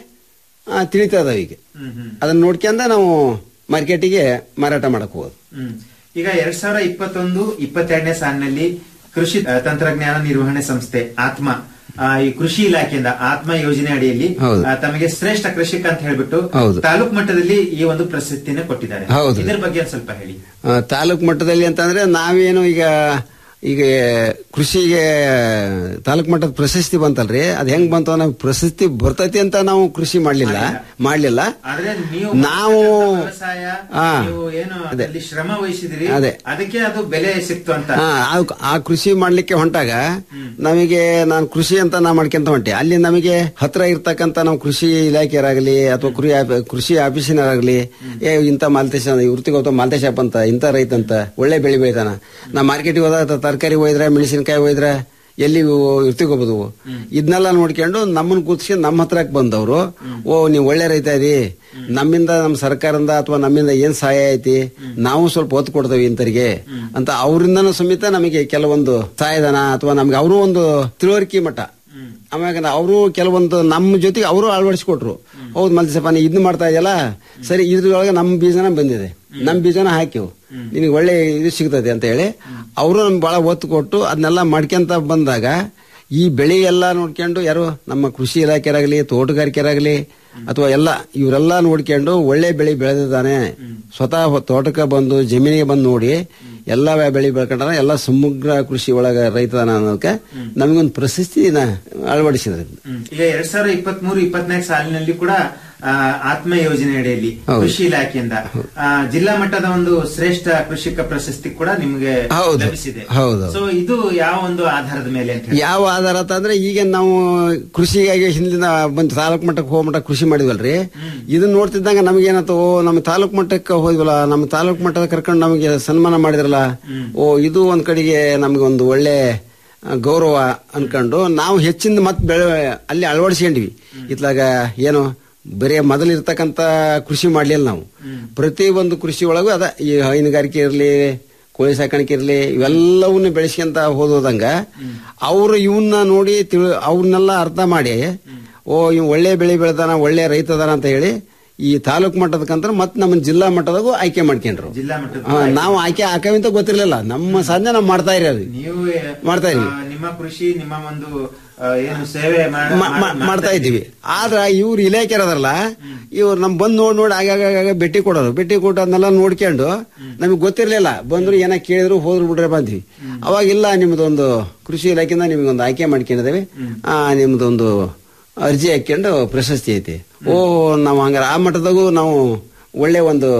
Speaker 10: ತಿಳಿತಾ ಇದಾವೆ ಈಗ ಅದನ್ನ ನೋಡ್ಕೊಂಡ ನಾವು ಮಾರ್ಕೆಟಿಗೆ ಮಾರಾಟ ಮಾಡಕ್ ಹೋಗೋದು
Speaker 7: ಹ್ಮ್. ಈಗ ಎರಡ್ ಸಾವಿರ ಇಪ್ಪತ್ತೊಂದು ಇಪ್ಪತ್ತೆರಡನೇ ಸಾಲಿನಲ್ಲಿ ಕೃಷಿ ಆ, ತಂತ್ರಜ್ಞಾನ ನಿರ್ವಹಣೆ ಸಂಸ್ಥೆ ಆತ್ಮ ಆ, ಈ ಕೃಷಿ ಇಲಾಖೆಯಿಂದ ಆತ್ಮ ಯೋಜನೆ ಅಡಿಯಲ್ಲಿ
Speaker 10: ಹೌದು.
Speaker 7: ಆ, ತಮಗೆ ಶ್ರೇಷ್ಠ ಕೃಷಿಕ ಅಂತ ಹೇಳ್ಬಿಟ್ಟು
Speaker 10: ಹೌದು.
Speaker 7: ತಾಲೂಕ್ ಮಟ್ಟದಲ್ಲಿ ಈ ಒಂದು ಪ್ರಶಸ್ತಿನ ಕೊಟ್ಟಿದ್ದಾರೆ
Speaker 10: ಹೌದು.
Speaker 7: ಇದರ ಬಗ್ಗೆ ಒಂದ್ ಸ್ವಲ್ಪ ಹೇಳಿ
Speaker 10: ಆ, ತಾಲೂಕ್ ಮಟ್ಟದಲ್ಲಿ ಅಂತಂದ್ರೆ ನಾವೇನು ಈಗ ಈಗ ಕೃಷಿಗೆ ತಾಲೂಕ್ ಮಟ್ಟದ ಪ್ರಶಸ್ತಿ ಬಂತಲ್ರಿ ಅದ್ ಹೆಂಗ್ ಬಂತು ನಾವು ಪ್ರಶಸ್ತಿ ಬರ್ತೈತಿ ಅಂತ ನಾವು ಕೃಷಿ ಮಾಡ್ಲಿಲ್ಲ ಮಾಡ್ಲಿಲ್ಲ
Speaker 7: ಆದ್ರೆ ನೀವು
Speaker 10: ನಾವು
Speaker 7: ವ್ಯವಸಾಯ
Speaker 10: ಹಾ.
Speaker 7: ನೀವು ಏನು
Speaker 10: ಅದೇ.
Speaker 7: ಅಲ್ಲಿ ಶ್ರಮ ವಹಿಸಿದ್ರಿ
Speaker 10: ಅದೇ.
Speaker 7: ಅದಕ್ಕೆ ಅದು ಬೆಲೆ ಸಿಕ್ತು ಅಂತ
Speaker 10: ಹಾ, ಆ- ಆ ಕೃಷಿ ಮಾಡ್ಲಿಕ್ಕೆ ಹೊಂಟಾಗ ನಮಗೆ ನಾನು ಕೃಷಿ ಅಂತ ನಾ ಮಾಡ್ಕೊಂತ ಹೊಂಟೆ ಅಲ್ಲಿ ನಮಗೆ ಹತ್ರ ಇರ್ತಕ್ಕಂತ ನಾವು ಕೃಷಿ ಇಲಾಖೆಯರಾಗಲಿ ಅಥವಾ ಕೃಷಿ ಆಫ್- ಕೃಷಿ ಆಫೀಸಿನರಾಗಲಿ ಏ ಇಂಥ ಮಾಲ್ತೇಶ ಇವ್ರಿಗೆ ಗೊತ್ತ ಮಾಲ್ತೇಶಪ್ಪ ಅಂತ ಇಂಥ ರೈತ ಅಂತ ಒಳ್ಳೆ ಬೆಳೆ ಬೆಳಿತಾನ ನಾ ಮಾರ್ಕೆಟಿಗೆ ಹೋದಾಗ ತರಕಾರಿ ಒಯ್ದ್ರೆ ಮೆಣಸಿನಕಾಯಿ ಒಯ್ದ್ರೆ ಎಲ್ಲಿ ಇರ್ತಿಗೋಬಹುದು ಇದನ್ನೆಲ್ಲ ನೋಡ್ಕೊಂಡು ನಮ್ಮನ್ನ ಕೂತ್ಸ್ಕೊಂಡು ನಮ್ಮ ಹತ್ರಕ್ಕೆ ಬಂದವರು ಓ ನೀವು ಒಳ್ಳೆ ರೈತ ಇದೀ ನಮ್ಮಿಂದ ನಮ್ಮ ಸರ್ಕಾರದಿಂದ ಅಥವಾ ನಮ್ಮಿಂದ ಏನ್ ಸಹಾಯ ಐತಿ ನಾವು ಸ್ವಲ್ಪ ಒತ್ತು ಕೊಡ್ತೇವೆ ಇಂತರಿಗೆ ಅಂತ ಅವರಿಂದನೂ ಸಮೇತ ನಮಗೆ ಕೆಲವೊಂದು ಸಹಾಯಧನ ಅಥವಾ ನಮ್ಗೆ ಅವರು ಒಂದು ತಿಳುವಳಿಕೆ ಮಟ್ಟ ಆಮ್ಯಾಗ ಅವರು ಕೆಲವೊಂದು ನಮ್ಮ ಜೊತೆಗೆ ಅವರು ಅಳವಡಿಸ್ಕೊಟ್ರು ಹೌದು ಮಲ್ಸಪ್ಪ ನೀ ಇದನ್ನ ಮಾಡ್ತಾ ಇದೆಯಲ್ಲ ಸರಿ ಇದ್ರೊಳಗೆ ನಮ್ಮ ಬೀಜನ ಬಂದಿದೆ ನಮ್ಮ ಬೀಜನ ಹಾಕಿವು ನಿನಗೆ ಒಳ್ಳೆ ಇದು ಸಿಗ್ತದೆ ಅಂತ ಹೇಳಿ ಅವರು ನಮ್ಗೆ ಬಹಳ ಒತ್ತು ಕೊಟ್ಟು ಅದನ್ನೆಲ್ಲ ಮಾಡ್ಕೊಂತ ಬಂದಾಗ ಈ ಬೆಳೆ ಎಲ್ಲ ನೋಡ್ಕೊಂಡು ಯಾರು ನಮ್ಮ ಕೃಷಿ ಇಲಾಖೆರಾಗಲಿ ತೋಟಗಾರಿಕೆರಾಗಲಿ ಅಥವಾ ಎಲ್ಲ ಇವರೆಲ್ಲ ನೋಡ್ಕೊಂಡು ಒಳ್ಳೆ ಬೆಳೆ ಬೆಳೆದಿದ್ದಾನೆ ಸ್ವತಃ ತೋಟಕ್ಕೆ ಬಂದು ಜಮೀನಿಗೆ ಬಂದು ನೋಡಿ ಎಲ್ಲ ಬೆಳೆ ಬೆಳ್ಕೊಂಡ್ರ ಎಲ್ಲ ಸಮಗ್ರ ಕೃಷಿ ಒಳಗ ರೈತದಾನ ಅನ್ನೋದಕ್ಕೆ ನಮಗೊಂದು ಪ್ರಶಸ್ತಿನ ಅಳವಡಿಸಿದ್ರೆ
Speaker 7: ಹ್ಮ್. ಈಗ ಎರಡ್ ಸಾವಿರದ ಇಪ್ಪತ್ತ್ ಮೂರು ಇಪ್ಪತ್ನಾಲ್ಕು ಸಾಲಿನಲ್ಲಿ ಕೂಡ ಆ, ಆತ್ಮ ಯೋಜನೆ ಅಡಿಯಲ್ಲಿ
Speaker 10: ಹೌದು.
Speaker 7: ಕೃಷಿ ಇಲಾಖೆಯಿಂದ ಆ, ಜಿಲ್ಲಾ ಮಟ್ಟದ ಒಂದು ಶ್ರೇಷ್ಠ ಕೃಷಿಕ ಪ್ರಶಸ್ತಿ ಕೂಡ ನಿಮ್ಗೆ
Speaker 10: ಹೌದು.
Speaker 7: ಲಭಿಸಿದೆ
Speaker 10: ಹೌದು.
Speaker 7: ಸೊ ಇದು ಯಾವ ಒಂದು ಆಧಾರದ ಮೇಲೆ ಅಂತ ಹೇಳಿ
Speaker 10: ಯಾವ ಆಧಾರ ಅಂತ ಅಂದ್ರೆ ಈಗ ನಾವು ಕೃಷಿಗಾಗಿ ಹಿಂದಿನ ಬಂದು ತಾಲೂಕ್ ಮಟ್ಟಕ್ಕೆ ಹೋಗೋ ಮಟ್ಟ ಕೃಷಿ ಮಾಡಿದ್ವಲ್ರಿ ಇದನ್ನ ನೋಡ್ತಿದ್ದಂಗ ನಮಗೇನತ್ತು ಓ ನಮ್ಮ ತಾಲೂಕ್ ಮಟ್ಟಕ್ಕೆ ಹೋದ್ವಲ್ಲ ನಮ್ಮ ತಾಲೂಕ್ ಮಟ್ಟದ ಕರ್ಕೊಂಡು ನಮಗೆ ಸನ್ಮಾನ ಮಾಡಿದ್ರಲ್ಲ ಓ ಇದು ಒಂದ್ ಕಡೆಗೆ ನಮ್ಗೆ ಒಂದು ಒಳ್ಳೆ ಆ, ಗೌರವ ಅನ್ಕೊಂಡು ನಾವು ಹೆಚ್ಚಿನ ಮತ್ತೆ ಬೆಳೆ ಅಲ್ಲಿ ಅಳವಡಿಸ್ಕೊಂಡ್ವಿ ಇತ್ಲಾಗ ಏನು ಬರೀ ಮೊದಲಿರ್ತಕ್ಕಂಥ ಕೃಷಿ ಮಾಡ್ಲಿಲ್ಲ ನಾವು ಪ್ರತಿ ಒಂದು ಕೃಷಿ ಒಳಗೂ ಅದ ಈ ಹೈನುಗಾರಿಕೆ ಇರಲಿ ಕೋಳಿ ಸಾಕಾಣಿಕೆ ಇರಲಿ ಇವೆಲ್ಲವನ್ನ ಬೆಳೆಸ್ಕೊಂತ ಹೋದಂಗ ಅವರು ಇವನ್ನ ನೋಡಿ ತಿಳಿ ಅವ್ರನ್ನೆಲ್ಲ ಅರ್ಥ ಮಾಡಿ ಓ ಇವ್ ಒಳ್ಳೆ ಬೆಳೆ ಬೆಳೆದಾನ ಒಳ್ಳೆ ರೈತದಾನ ಅಂತ ಹೇಳಿ ಈ ತಾಲೂಕ್ ಮಟ್ಟದಕ್ಕಂತ ಮತ್ತೆ ನಮ್ಮ ಜಿಲ್ಲಾ ಮಟ್ಟದಾಗೂ ಆಯ್ಕೆ ಮಾಡ್ಕೊಂಡ್ರು
Speaker 7: ಜಿಲ್ಲಾ ಮಟ್ಟದ
Speaker 10: ಹಾ, ನಾವು ಆಯ್ಕೆ ಹಾಕವಂತ ಗೊತ್ತಿರ್ಲಿಲ್ಲ ನಮ್ಮ ಸಾಧನೆ ನಾವು ಮಾಡ್ತಾ ಇರೋದು
Speaker 7: ನೀವು
Speaker 10: ಮಾಡ್ತಾ ಇದೀವಿ.
Speaker 7: ಆ, ನಿಮ್ಮ ಕೃಷಿ ನಿಮ್ಮ ಒಂದು ಆ, ಏನು ಸೇವೆ ಮಾಡ-
Speaker 10: ಮಾ- ಮಾ-
Speaker 7: ಮಾಡ್-
Speaker 10: ಮಾಡ್ತಾ ಇದ್ದೀವಿ ಆದ್ರ ಇವ್ರು ಇಲಾಖೆ ಇರೋದ್ರಲ್ಲ ಇವ್ರು ನಮ್ ಬಂದ್ ನೋಡ್ ನೋಡಿ ಆಗಾಗ ಭೇಟಿ ಕೊಡೋರು ಭೇಟಿ ಕೊಟ್ಟು ಅದನ್ನೆಲ್ಲ ನೋಡ್ಕೊಂಡು ನಮಗೆ ಗೊತ್ತಿರ್ಲಿಲ್ಲ ಬಂದ್ರು ಏನ ಕೇಳಿದ್ರು ಹೋದ್ರು ಬಿಡ್ರೆ ಬಂದ್ವಿ ಅವಾಗ ಇಲ್ಲ ನಿಮ್ದೊಂದು ಕೃಷಿ ಇಲಾಖೆಯಿಂದ ನಿಮ್ಗೊಂದು ಆಯ್ಕೆ ಮಾಡ್ಕೊಂಡಿದ್ದೇವೆ ಆ ನಿಮ್ದೊಂದು ಅರ್ಜಿ ಹಾಕೊಂಡು ಪ್ರಶಸ್ತಿ ಐತಿ ಓ ನಾವು ಹಂಗಾರೆ ಆ ಮಟ್ಟದಾಗೂ ನಾವು ಒಳ್ಳೆ ಒಂದು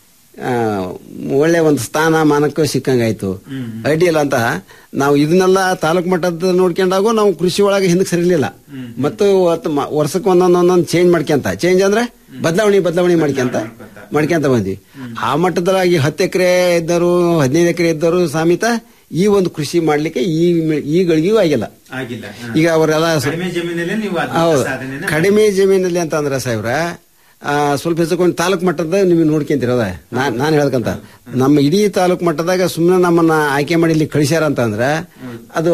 Speaker 10: ಆ, ಒಳ್ಳೆ ಒಂದು ಸ್ಥಾನ ಮಾನಕ್ಕೂ ಸಿಕ್ಕಂಗಾಯ್ತು ಅಡ್ಡಿಲ್ಲ ಅಂತ ನಾವು ಇದನ್ನೆಲ್ಲ ತಾಲೂಕ್ ಮಟ್ಟದ ನೋಡ್ಕೊಂಡಾಗೂ ನಾವು ಕೃಷಿ ಒಳಗೆ ಹಿಂದಕ್ಕೆ ಸರಿಲಿಲ್ಲ ಮತ್ತು ಅವತ್ತು ಮ- ವರ್ಷಕ್ಕೆ ಒಂದೊಂದು ಒಂದೊಂದು ಚೇಂಜ್ ಮಾಡ್ಕೊಂತ ಚೇಂಜ್ ಅಂದ್ರೆ ಬದಲಾವಣೆ ಬದಲಾವಣೆ ಮಾಡ್ಕೊಂತ ಮಾಡ್ಕೊಂತ ಬಂದ್ವಿ ಆ ಮಟ್ಟದೊಳಗೆ ಹತ್ತು ಎಕರೆ ಇದ್ದರು ಹದಿನೈದು ಎಕರೆ ಇದ್ದರು ಸಮೇತ ಈ ಒಂದು ಕೃಷಿ ಮಾಡ್ಲಿಕ್ಕೆ ಈ ಮಿ- ಈ ಗಳಿಗೆಯೂ ಆಗಿಲ್ಲ
Speaker 7: ಆಗಿಲ್ಲ ಹಾ.
Speaker 10: ಈಗ ಅವರೆಲ್ಲ ಸ-
Speaker 7: ಕಡಿಮೆ ಜಮೀನಲ್ಲಿ ನೀವು ಅದ್ಭುತ
Speaker 10: ಹೌದು
Speaker 7: ಸಾಧನೆನ
Speaker 10: ಕಡಿಮೆ ಜಮೀನಲ್ಲಿ ಅಂತ ಅಂದ್ರೆ ಸಾಹೇಬ್ರ ಆ, ಸ್ವಲ್ಪ ಹೆಚ್ಚಕೊಂಡು ತಾಲೂಕ್ ಮಟ್ಟದ ನೀವು ನೋಡ್ಕೊಂತಿರೋದ ನಾನ್ ನಾನು ಹೇಳ್ಕಂತ ನಮ್ಮ ಇಡೀ ತಾಲೂಕ್ ಮಟ್ಟದಾಗ ಸುಮ್ಮನೆ ನಮ್ಮನ್ನ ಆಯ್ಕೆ ಮಾಡಿ ಇಲ್ಲಿ ಕಳಿಸ್ಯಾರ ಅಂತ ಅಂದ್ರೆ ಅದು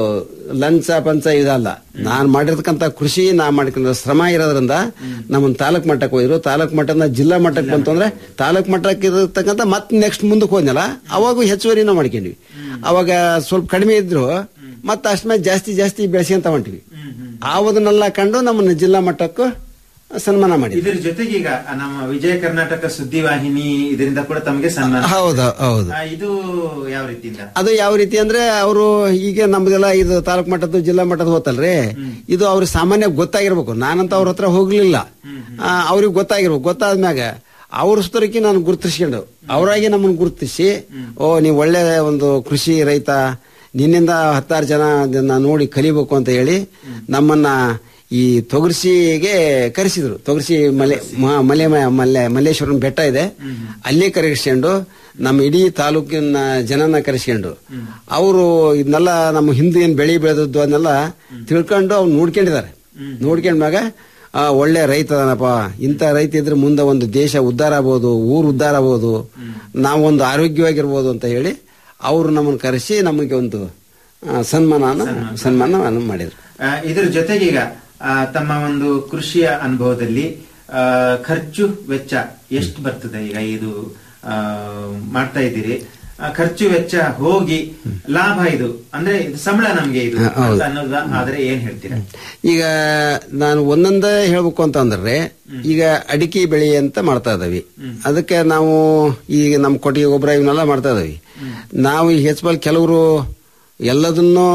Speaker 10: ಲಂಚ ಪಂಚ ಇದಲ್ಲ ನಾನ್ ಮಾಡಿರ್ತಕ್ಕಂತ ಕೃಷಿ ನಾ ಮಾಡ್ಕೊಂಡ ಶ್ರಮ ಇರೋದ್ರಿಂದ ನಮ್ಮನ್ನ ತಾಲೂಕ್ ಮಟ್ಟಕ್ಕೆ ಹೋದ್ರು ತಾಲೂಕ್ ಮಟ್ಟದ ಜಿಲ್ಲಾ ಮಟ್ಟಕ್ಕೆ ಬಂತು ಅಂದ್ರೆ ತಾಲೂಕ್ ಮಟ್ಟಕ್ಕೆ ಇರತಕ್ಕಂತ ಮತ್ತೆ ನೆಕ್ಸ್ಟ್ ಮುಂದಕ್ಕೆ ಹೋದ್ನಲ್ಲ ಅವಾಗ ಹೆಚ್ಚುವರಿನ ಮಾಡ್ಕೊಂಡ್ವಿ ಅವಾಗ ಸ್ವಲ್ಪ ಕಡಿಮೆ ಇದ್ರು ಮತ್ತೆ ಅಷ್ಟಮೇಲೆ ಜಾಸ್ತಿ ಜಾಸ್ತಿ ಬೆಳೆಸ್ಕೊಂತ ಹೊಂಟಿವಿ ಆವದನ್ನೆಲ್ಲ ಕಂಡು ನಮ್ಮನ್ನ ಜಿಲ್ಲಾ ಮಟ್ಟಕ್ಕೂ ಸನ್ಮಾನ ಮಾಡಿ
Speaker 7: ಇದ್ರ ಜೊತೆಗೆ ಈಗ ನಮ್ಮ ವಿಜಯ ಕರ್ನಾಟಕ ಸುದ್ದಿವಾಹಿನಿ ಇದರಿಂದ ಕೂಡ ತಮಗೆ ಸನ್ಮಾನ
Speaker 10: ಹೌದು ಹೌದು
Speaker 7: ಆ, ಇದು ಯಾವ ರೀತಿಯಿಂದ
Speaker 10: ಅದು ಯಾವ ರೀತಿ ಅಂದ್ರೆ ಅವರು ಈಗ ನಮ್ದೆಲ್ಲ ಇದು ತಾಲೂಕ್ ಮಟ್ಟದ್ದು ಜಿಲ್ಲಾ ಮಟ್ಟದ ಹೋತಲ್ರಿ ಇದು ಅವ್ರಿಗೆ ಸಾಮಾನ್ಯ ಗೊತ್ತಾಗಿರ್ಬೇಕು ನಾನಂತ ಅವ್ರ ಹತ್ರ ಹೋಗ್ಲಿಲ್ಲ ಆ, ಅವ್ರಿಗೆ ಗೊತ್ತಾಗಿರ್ಬೇಕು ಗೊತ್ತಾದ್ಮ್ಯಾಗ ಅವ್ರ ಸುತ್ತರಿಕೆ ನಾನು ಗುರುತಿಸ್ಕೊಂಡು ಅವರಾಗಿ ನಮ್ಮನ್ನು ಗುರುತಿಸಿ ಓ ನೀವು ಒಳ್ಳೆ ಒಂದು ಕೃಷಿ ರೈತ ನಿನ್ನಿಂದ ಹತ್ತಾರು ಜನ ಅದನ್ನ ನೋಡಿ ಕಲಿಬೇಕು ಅಂತ ಹೇಳಿ ನಮ್ಮನ್ನ ಈ ತೊಗರ್ಸಿಗೆ ಕರೆಸಿದ್ರು ತೊಗರ್ಸಿ ಮಲೆ ಮ- ಮಲೆ ಮಲ್ಲೆ ಮಲ್ಲೇಶ್ವರನ ಬೆಟ್ಟ ಇದೆ ಅಲ್ಲೇ ಕರೆಸ್ಕೊಂಡು ನಮ್ಮ ಇಡೀ ತಾಲೂಕಿನ ಜನನ ಕರೆಸ್ಕೊಂಡು ಅವರು ಇದನ್ನೆಲ್ಲ ನಮ್ಮ ಹಿಂದೆ ಏನ್ ಬೆಳೆ ಬೆಳೆದದ್ದು ಅದನ್ನೆಲ್ಲ ತಿಳ್ಕೊಂಡು ಅವ್ರು ನೋಡ್ಕೊಂಡಿದ್ದಾರೆ ನೋಡ್ಕೊಂಡ್ಮ್ಯಾಗ ಆ, ಒಳ್ಳೆ ರೈತ ಅದಾನಪ್ಪ ಇಂಥ ರೈತ ಇದ್ರೆ ಮುಂದೆ ಒಂದು ದೇಶ ಉದ್ಧಾರ ಆಗ್ಬೋದು ಊರು ಉದ್ಧಾರ ಆಗ್ಬೋದು ನಾವೊಂದು ಆರೋಗ್ಯವಾಗಿರ್ಬೋದು ಅಂತ ಹೇಳಿ ಅವರು ನಮ್ಮನ್ನು ಕರೆಸಿ ನಮಗೆ ಒಂದು ಆ, ಸನ್ಮಾನನ ಸನ್ಮಾನ ಮಾಡಿದ್ರು
Speaker 7: ಆ, ಇದ್ರ ಜೊತೆಗೆ ಈಗ ಆ, ತಮ್ಮ ಒಂದು ಕೃಷಿಯ ಅನುಭವದಲ್ಲಿ ಆ, ಖರ್ಚು ವೆಚ್ಚ ಎಷ್ಟು ಬರ್ತದೆ ಈಗ ಇದು ಆ, ಮಾಡ್ತಾ ಇದ್ದೀರಿ ಆ, ಖರ್ಚು ವೆಚ್ಚ ಹೋಗಿ ಲಾಭ ಇದು ಅಂದ್ರೆ ಇದು ಸಂಬಳ ನಮ್ಗೆ ಇದು
Speaker 10: ಹಾ, ಹೌದು.
Speaker 7: ಅಂತ ಅನ್ನೋದ ಆದ್ರೆ ಏನ್ ಹೇಳ್ತೀರಾ
Speaker 10: ಈಗ ನಾನು ಒಂದೊಂದೇ ಹೇಳ್ಬೇಕು ಅಂತಂದ್ರೆ ಈಗ ಅಡಿಕೆ ಬೆಳೆ ಅಂತ ಮಾಡ್ತಾ ಇದ್ದೀವಿ ಅದಕ್ಕೆ ನಾವು ಈಗ ನಮ್ಮ ಕೊಟ್ಟಿಗೆ ಗೊಬ್ಬರ ಇವನ್ನೆಲ್ಲ ಮಾಡ್ತಾ ಇದ್ದೀವಿ ನಾವು ಈ ಹೆಚ್ಚು ಕೆಲವರು ಎಲ್ಲದನ್ನೂ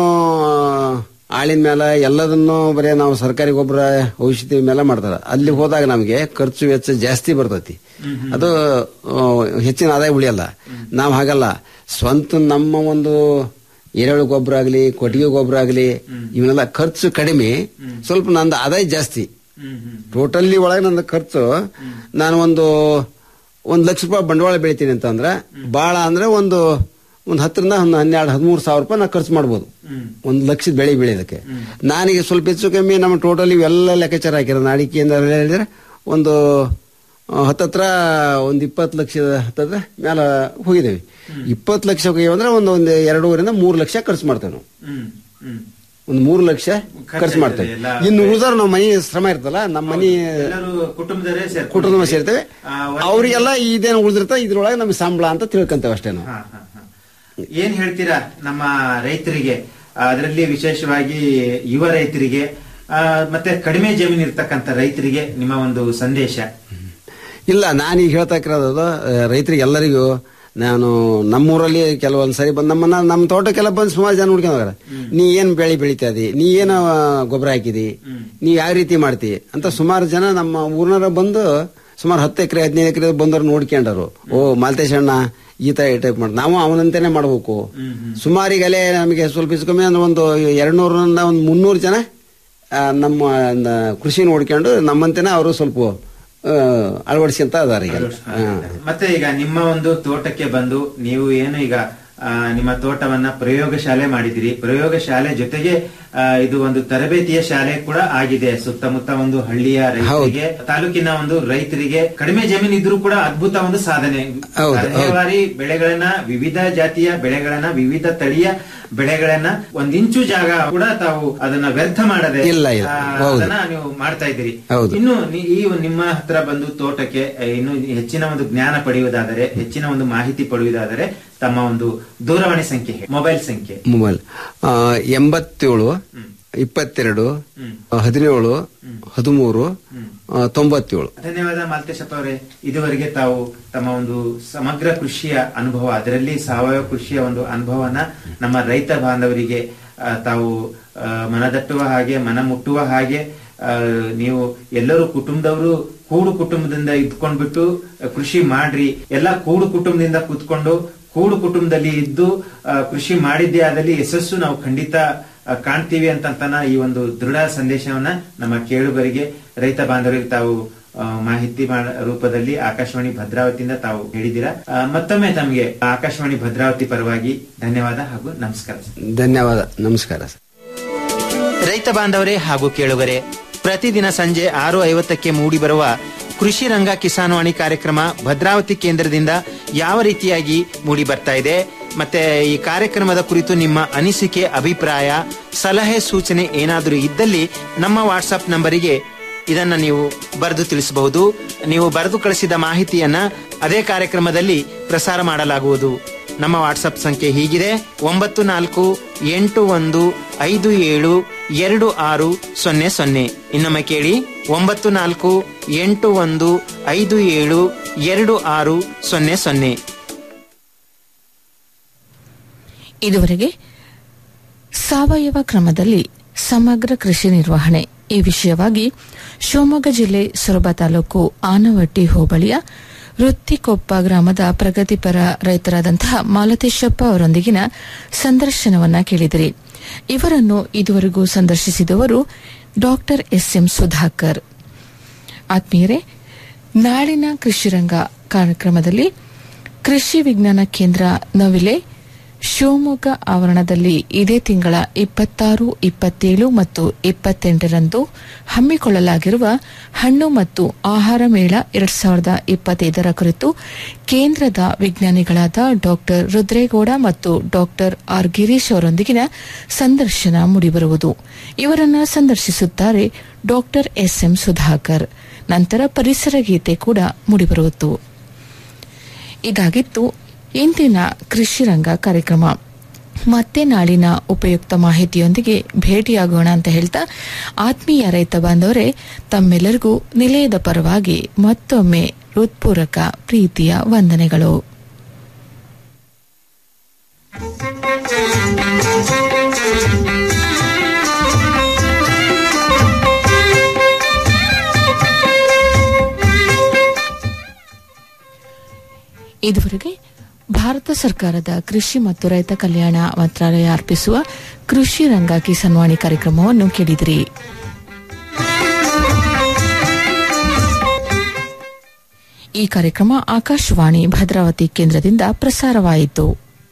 Speaker 10: ಆಳಿನ ಮೇಲೆ ಎಲ್ಲದನ್ನೂ ಬರೀ ನಾವು ಸರ್ಕಾರಿ ಗೊಬ್ಬರ ಔಷಧಿ ಮೇಲೆ ಮಾಡ್ತಾರೆ ಅಲ್ಲಿ ಹೋದಾಗ ನಮಗೆ ಖರ್ಚು ವೆಚ್ಚ ಜಾಸ್ತಿ ಬರ್ತೈತಿ ಅದು ಆ, ಹೆಚ್ಚಿನ ಆದಾಯ ಉಳಿಯಲ್ಲ ನಾವು ಹಾಗಲ್ಲ ಸ್ವಂತ ನಮ್ಮ ಒಂದು ಎರೆಹುಳು ಗೊಬ್ಬರ ಆಗಲಿ ಕೊಟ್ಟಿಗೆ ಗೊಬ್ಬರ ಆಗಲಿ ಇವನ್ನೆಲ್ಲ ಖರ್ಚು ಕಡಿಮೆ ಸ್ವಲ್ಪ ನಂದು ಆದಾಯ ಜಾಸ್ತಿ ಟೋಟಲ್ಲಿ ಒಳಗೆ ನನ್ನ ಖರ್ಚು ನಾನು ಒಂದು ಒಂದು ಲಕ್ಷ ರೂಪಾಯಿ ಬಂಡವಾಳ ಬೆಳಿತೀನಿ ಅಂತಂದ್ರೆ ಭಾಳ ಅಂದ್ರೆ ಒಂದು ಒಂದು ಹತ್ತರಿಂದ ಒಂದು ಹನ್ನೆರಡು ಹದಿಮೂರು ಸಾವಿರ ರೂಪಾಯಿ ನಾನು ಖರ್ಚು ಮಾಡ್ಬೋದು ಒಂದು ಲಕ್ಷದ ಬೆಳೆ ಬೆಳೆಯೋದಕ್ಕೆ ನಾನೀಗ ಸ್ವಲ್ಪ ಹೆಚ್ಚು ಕಮ್ಮಿ ನಮ್ಮ ಟೋಟಲ್ ಇವೆಲ್ಲ ಲೆಕ್ಕಾಚಾರ ಹಾಕಿರೋದು ಅಡಿಕೆಯಿಂದ ಹೇಳಿದ್ರೆ ಒಂದು ಆ, ಹತ್ತತ್ರ ಒಂದು ಇಪ್ಪತ್ತು ಲಕ್ಷದ ಹತ್ತತ್ರ ಮೇಲೆ ಹೋಗಿದ್ದೇವೆ ಇಪ್ಪತ್ತು ಲಕ್ಷ ಹೋಗಿವೆ ಅಂದ್ರೆ ಒಂದು ಒಂದು ಎರಡೂವರಿಂದ ಮೂರು ಲಕ್ಷ ಖರ್ಚು ಮಾಡ್ತೇವೆ ನಾವು ಒಂದು ಮೂರು ಲಕ್ಷ ಖರ್ಚು ಮಾಡ್ತೇವೆ
Speaker 7: ಎಲ್ಲ
Speaker 10: ಇನ್ನು ಉಳಿದವ್ರು ನಮ್ಮ ಮನೆ ಶ್ರಮ ಇರ್ತಲ್ಲ ನಮ್ಮ ಮನೆ
Speaker 7: ಎಲ್ಲರೂ ಕುಟುಂಬದವರೇ ಸೇರ್ಕೊಂಡು
Speaker 10: ಕುಟುಂಬ ಸೇರ್ತೇವೆ
Speaker 7: ಆ, ಒಂದು-
Speaker 10: ಅವರಿಗೆಲ್ಲ ಇದೇನು ಉಳಿದಿರ್ತ ಇದ್ರೊಳಗೆ ನಮ್ಗೆ ಸಂಬಳ ಅಂತ ತಿಳ್ಕೊಂತೇವೆ ಅಷ್ಟೇ ನಾವು
Speaker 7: ಹಾ, ಹಾ, ಹಾ. ಏನ್ ಹೇಳ್ತೀರಾ ನಮ್ಮ ರೈತರಿಗೆ ಅದರಲ್ಲಿ ವಿಶೇಷವಾಗಿ ಯುವ ರೈತರಿಗೆ ಆ, ಮತ್ತೆ ಕಡಿಮೆ ಜಮೀನು ಇರ್ತಕ್ಕಂಥ ರೈತರಿಗೆ ನಿಮ್ಮ ಒಂದು ಸಂದೇಶ
Speaker 10: ಇಲ್ಲ ನಾನೀಗ ಹೇಳ್ತಾ ಇರೋದು ರೈತರಿಗೆ ಎಲ್ಲರಿಗೂ ನಾನು ನಮ್ಮೂರಲ್ಲಿ ಕೆಲವೊಂದ್ ಸರಿ ಬಂದು ನಮ್ಮನ್ನ ನಮ್ಮ ತೋಟಕ್ಕೆಲ್ಲ ಬಂದು ಸುಮಾರು ಜನ ಹುಡ್ಕೊಂಡು ಹೋಗ್ಯಾರ ನೀ ಏನ್ ಬೆಳೆ ಬೆಳಿತಾದಿ ನೀ ಏನು ಗೊಬ್ಬರ ಹಾಕಿದಿ ನೀ ಯಾವ ರೀತಿ ಮಾಡ್ತಿ ಅಂತ ಸುಮಾರು ಜನ ನಮ್ಮ ಊರ್ನಾರ ಬಂದು ಸುಮಾರು ಹತ್ತು ಎಕರೆ ಹದಿನೈದು ಎಕರೆ ಬಂದವ್ರು ನೋಡ್ಕೊಂಡರು ಓ ಮಾಲ್ತೇಶ್ ಅಣ್ಣ ಈ ತರ ಟೈಪ್ ಮಾಡಿ ನಾವು ಅವನಂತೆನೆ ಮಾಡ್ಬೇಕು ಸುಮಾರಿಗಲೇ ನಮಗೆ ಸ್ವಲ್ಪ ಹೆಚ್ಚು ಕಮ್ಮಿ ಅಂದ್ರೆ ಒಂದು ಎರಡ್ ನೂರರಿಂದ ಒಂದು ಮುನ್ನೂರು ಜನ ಆ, ನಮ್ಮ ನ- ಕೃಷಿ ನೋಡ್ಕೊಂಡು ನಮ್ಮಂತೆನೆ ಅವರು ಸ್ವಲ್ಪ ಆ, ಅಳವಡಿಸ್ಕೊಂತ ಅದಾರ ಈಗ ಹಾ.
Speaker 7: ಮತ್ತೆ ಈಗ ನಿಮ್ಮ ಒಂದು ತೋಟಕ್ಕೆ ಬಂದು ನೀವು ಏನು ಈಗ ಆ, ನಿಮ್ಮ ತೋಟವನ್ನ ಪ್ರಯೋಗಶಾಲೆ ಮಾಡಿದಿರಿ ಪ್ರಯೋಗಶಾಲೆ ಜೊತೆಗೆ ಆ, ಇದು ಒಂದು ತರಬೇತಿಯ ಶಾಲೆ ಕೂಡ ಆಗಿದೆ ಸುತ್ತಮುತ್ತ ಒಂದು ಹಳ್ಳಿಯ ರೈತರಿಗೆ ತಾಲೂಕಿನ ಒಂದು ರೈತರಿಗೆ ಕಡಿಮೆ ಜಮೀನು ಇದ್ರೂ ಕೂಡ ಅದ್ಭುತ ಒಂದು ಸಾಧನೆ
Speaker 10: ಹೌದು,
Speaker 7: ತರಹೇವಾರಿ ಬೆಳೆಗಳನ್ನ ವಿವಿಧ ಜಾತಿಯ ಬೆಳೆಗಳನ್ನ ವಿವಿಧ ತಳಿಯ ಬೆಳೆಗಳನ್ನ ಒಂದ್ ಇಂಚು ಜಾಗ ಕೂಡ ತಾವು ಅದನ್ನ ವ್ಯರ್ಥ ಮಾಡದೆ
Speaker 10: ಇಲ್ಲ, ಇಲ್ಲ.
Speaker 7: ಆ,
Speaker 10: ಹೌದು.
Speaker 7: ಅದನ್ನ ನೀವು ಮಾಡ್ತಾ ಇದ್ದೀರಿ
Speaker 10: ಹೌದು.
Speaker 7: ಇನ್ನು ನಿ- ಈ ಒಂದು ನಿಮ್ಮ ಹತ್ರ ಬಂದು ತೋಟಕ್ಕೆ ಆ, ಇನ್ನು ಹೆಚ್ಚಿನ ಒಂದು ಜ್ಞಾನ ಪಡೆಯುವುದಾದರೆ ಹೆಚ್ಚಿನ ಒಂದು ಮಾಹಿತಿ ಪಡೆಯುವುದಾದರೆ ತಮ್ಮ ಒಂದು ದೂರವಾಣಿ ಸಂಖ್ಯೆ ಹೇಳಿ. ಮೊಬೈಲ್ ಸಂಖ್ಯೆ
Speaker 10: ಮೊಬೈಲ್ ಆ, ಎಂಬತ್ತೇಳು ಇಪ್ಪತ್ತೆರಡು ಹದಿನೇಳು ಹದಿಮೂರು ಆ, ತೊಂಬತ್ತೇಳು
Speaker 7: ಧನ್ಯವಾದ ಮಾಲ್ತೇಶಪ್ಪ ಅವರೇ ಇದುವರೆಗೆ ತಾವು ತಮ್ಮ ಒಂದು ಸಮಗ್ರ ಕೃಷಿಯ ಅನುಭವ ಅದರಲ್ಲಿ ಸಾವಯವ ಕೃಷಿಯ ಒಂದು ಅನುಭವನ ನಮ್ಮ ರೈತ ಬಾಂಧವರಿಗೆ ಆ, ತಾವು ಆ, ಮನದಟ್ಟುವ ಹಾಗೆ ಮನ ಮುಟ್ಟುವ ಹಾಗೆ ಆ, ನೀವು ಎಲ್ಲರೂ ಕುಟುಂಬದವರು ಕೂಡು ಕುಟುಂಬದಿಂದ ಇದ್ಕೊಂಡ್ಬಿಟ್ಟು ಆ, ಕೃಷಿ ಮಾಡ್ರಿ ಎಲ್ಲ ಕೂಡು ಕುಟುಂಬದಿಂದ ಕೂತ್ಕೊಂಡು ಕೂಡು ಕುಟುಂಬದಲ್ಲಿ ಇದ್ದು ಆ, ಕೃಷಿ ಮಾಡಿದ್ದೇ ಆದಲ್ಲಿ ಯಶಸ್ಸು ನಾವು ಖಂಡಿತ ಆ, ಕಾಣ್ತೀವಿ ಅಂತಂತನ ಈ ಒಂದು ದೃಢ ಸಂದೇಶವನ್ನ ನಮ್ಮ ಕೇಳುಗರಿಗೆ ರೈತ ಬಾಂಧವರಿಗೆ ತಾವು ಆ, ಮಾಹಿತಿ ಮಾಡ- ರೂಪದಲ್ಲಿ ಆಕಾಶವಾಣಿ ಭದ್ರಾವತಿಯಿಂದ ತಾವು ಹೇಳಿದ್ದೀರಾ ಆ, ಮತ್ತೊಮ್ಮೆ ತಮಗೆ ಆಕಾಶವಾಣಿ ಭದ್ರಾವತಿ ಪರವಾಗಿ ಧನ್ಯವಾದ ಹಾಗೂ ನಮಸ್ಕಾರ
Speaker 10: ಧನ್ಯವಾದ ನಮಸ್ಕಾರ ಸರ್
Speaker 7: ರೈತ ಬಾಂಧವರೇ ಹಾಗೂ ಕೇಳುಗರೆ ಪ್ರತಿದಿನ ಸಂಜೆ ಆರು ಐವತ್ತಕ್ಕೆ ಮೂಡಿಬರುವ ಕೃಷಿ ರಂಗ ಕಿಸಾನ್ವಾಣಿ ಕಾರ್ಯಕ್ರಮ ಭದ್ರಾವತಿ ಕೇಂದ್ರದಿಂದ ಯಾವ ರೀತಿಯಾಗಿ ಮೂಡಿ ಬರ್ತಾ ಇದೆ ಮತ್ತೆ ಈ ಕಾರ್ಯಕ್ರಮದ ಕುರಿತು ನಿಮ್ಮ ಅನಿಸಿಕೆ ಅಭಿಪ್ರಾಯ ಸಲಹೆ ಸೂಚನೆ ಏನಾದರೂ ಇದ್ದಲ್ಲಿ ನಮ್ಮ ವಾಟ್ಸ್ಆಪ್ ನಂಬರಿಗೆ ಇದನ್ನ ನೀವು ಬರೆದು ತಿಳಿಸಬಹುದು ನೀವು ಬರೆದು ಕಳಿಸಿದ ಮಾಹಿತಿಯನ್ನ ಅದೇ ಕಾರ್ಯಕ್ರಮದಲ್ಲಿ ಪ್ರಸಾರ ಮಾಡಲಾಗುವುದು ನಮ್ಮ ವಾಟ್ಸಪ್ ಸಂಖ್ಯೆ ಹೀಗಿದೆ ಒಂಬತ್ತು ನಾಲ್ಕು ಎಂಟು ಒಂದು ಐದು ಏಳು ಎರಡು ಆರು ಸೊನ್ನೆ ಸೊನ್ನೆ ಇನ್ನೊಮ್ಮೆ ಕೇಳಿ ಒಂಬತ್ತು ನಾಲ್ಕು ಎಂಟು ಒಂದು ಐದು ಏಳು ಎರಡು ಆರು ಸೊನ್ನೆ ಸೊನ್ನೆ
Speaker 5: ಇದುವರೆಗೆ ಸಾವಯವ ಕ್ರಮದಲ್ಲಿ ಸಮಗ್ರ ಕೃಷಿ ನಿರ್ವಹಣೆ ಈ ವಿಷಯವಾಗಿ ಶಿವಮೊಗ್ಗ ಜಿಲ್ಲೆ ಸೊರಬ ತಾಲೂಕು ಆನವಟ್ಟಿ ಹೋಬಳಿಯ ವೃತ್ತಿಕೊಪ್ಪ ಗ್ರಾಮದ ಪ್ರಗತಿಪರ ರೈತರಾದಂತಹ ಮಾಲತೇಶಪ್ಪ ಅವರೊಂದಿಗಿನ ಸಂದರ್ಶನವನ್ನ ಕೇಳಿದಿರಿ ಇವರನ್ನು ಇದುವರೆಗೂ ಸಂದರ್ಶಿಸಿದವರು ಡಾಕ್ಟರ್ ಎಸ್ಎಂ ಸುಧಾಕರ್ ಆತ್ಮೀಯರೇ ನಾಳಿನ ಕೃಷಿರಂಗ ಕಾರ್ಯಕ್ರಮದಲ್ಲಿ ಕೃಷಿ ವಿಜ್ಞಾನ ಕೇಂದ್ರ ನವಿಲೆ ಶಿವಮೊಗ್ಗ ಆವರಣದಲ್ಲಿ ಇದೇ ತಿಂಗಳ ಇಪ್ಪತ್ತಾರು ಇಪ್ಪತ್ತೇಳು ಮತ್ತು ಇಪ್ಪತ್ತೆಂಟರಂದು ಹಮ್ಮಿಕೊಳ್ಳಲಾಗಿರುವ ಹಣ್ಣು ಮತ್ತು ಆಹಾರ ಮೇಳ ಎರಡ್ ಸಾವಿರದ ಇಪ್ಪತ್ತೈದರ ಕುರಿತು ಕೇಂದ್ರದ ವಿಜ್ಞಾನಿಗಳಾದ ಡಾಕ್ಟರ್ ರುದ್ರೇಗೌಡ ಮತ್ತು ಡಾಕ್ಟರ್ ಆರ್ ಗಿರೀಶ್ ಅವರೊಂದಿಗಿನ ಸಂದರ್ಶನ ಮೂಡಿಬರುವುದು ಇವರನ್ನ ಸಂದರ್ಶಿಸುತ್ತಾರೆ ಡಾಕ್ಟರ್ ಎಸ್ಎಂ ಸುಧಾಕರ್ ನಂತರ ಪರಿಸರ ಗೀತೆ ಕೂಡ ಮೂಡಿಬರುವುದು ಇದಾಗಿತ್ತು ಇಂದಿನ ಕೃಷಿ ರಂಗ ಕಾರ್ಯಕ್ರಮ ಮತ್ತೆ ನಾಳಿನ ಉಪಯುಕ್ತ ಮಾಹಿತಿಯೊಂದಿಗೆ ಭೇಟಿಯಾಗೋಣ ಅಂತ ಹೇಳ್ತಾ ಆತ್ಮೀಯ ರೈತ ಬಾಂಧವರೇ ತಮ್ಮೆಲ್ಲರಿಗೂ ನಿಲಯದ ಪರವಾಗಿ ಮತ್ತೊಮ್ಮೆ ಹೃತ್ಪೂರ್ವಕ ಪ್ರೀತಿಯ ವಂದನೆಗಳು ಇದುವರೆಗೆ ಭಾರತ ಸರ್ಕಾರದ ಕೃಷಿ ಮತ್ತು ರೈತ ಕಲ್ಯಾಣ ಮಂತ್ರಾಲಯ ಅರ್ಪಿಸುವ ಕೃಷಿ ರಂಗ ಕಿಸಾನ್ವಾಣಿ ಕಾರ್ಯಕ್ರಮವನ್ನು ಕೇಳಿದಿರಿ ಈ ಕಾರ್ಯಕ್ರಮ ಆಕಾಶವಾಣಿ ಭದ್ರಾವತಿ ಕೇಂದ್ರದಿಂದ ಪ್ರಸಾರವಾಯಿತು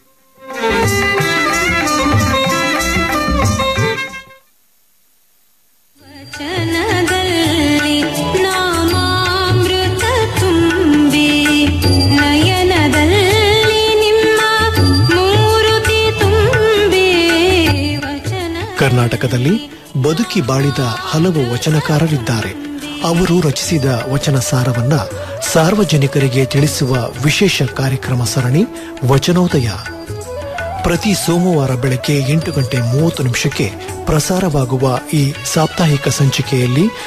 Speaker 2: ವಚನದಲ್ಲಿ ನಾಮಾಮೃತ ತುಂಬಿ ನಯನದಲ್ಲಿ ನಿಮ್ಮ ಮೂರುತಿ ತುಂಬಿ ವಚನ
Speaker 11: ಕರ್ನಾಟಕದಲ್ಲಿ ಬದುಕಿ ಬಾಳಿದ ಹಲವು ವಚನಕಾರರಿದ್ದಾರೆ ಅವರು ರಚಿಸಿದ ವಚನ ಸಾರವನ್ನ ಸಾರ್ವಜನಿಕರಿಗೆ ತಿಳಿಸುವ ವಿಶೇಷ ಕಾರ್ಯಕ್ರಮ ಸರಣಿ ವಚನೋದಯ ಪ್ರತಿ ಸೋಮವಾರ ಬೆಳಗ್ಗೆ ಎಂಟು ಗಂಟೆ ಮೂವತ್ತು ನಿಮಿಷಕ್ಕೆ ಪ್ರಸಾರವಾಗುವ ಈ ಸಾಪ್ತಾಹಿಕ ಸಂಚಿಕೆಯಲ್ಲಿ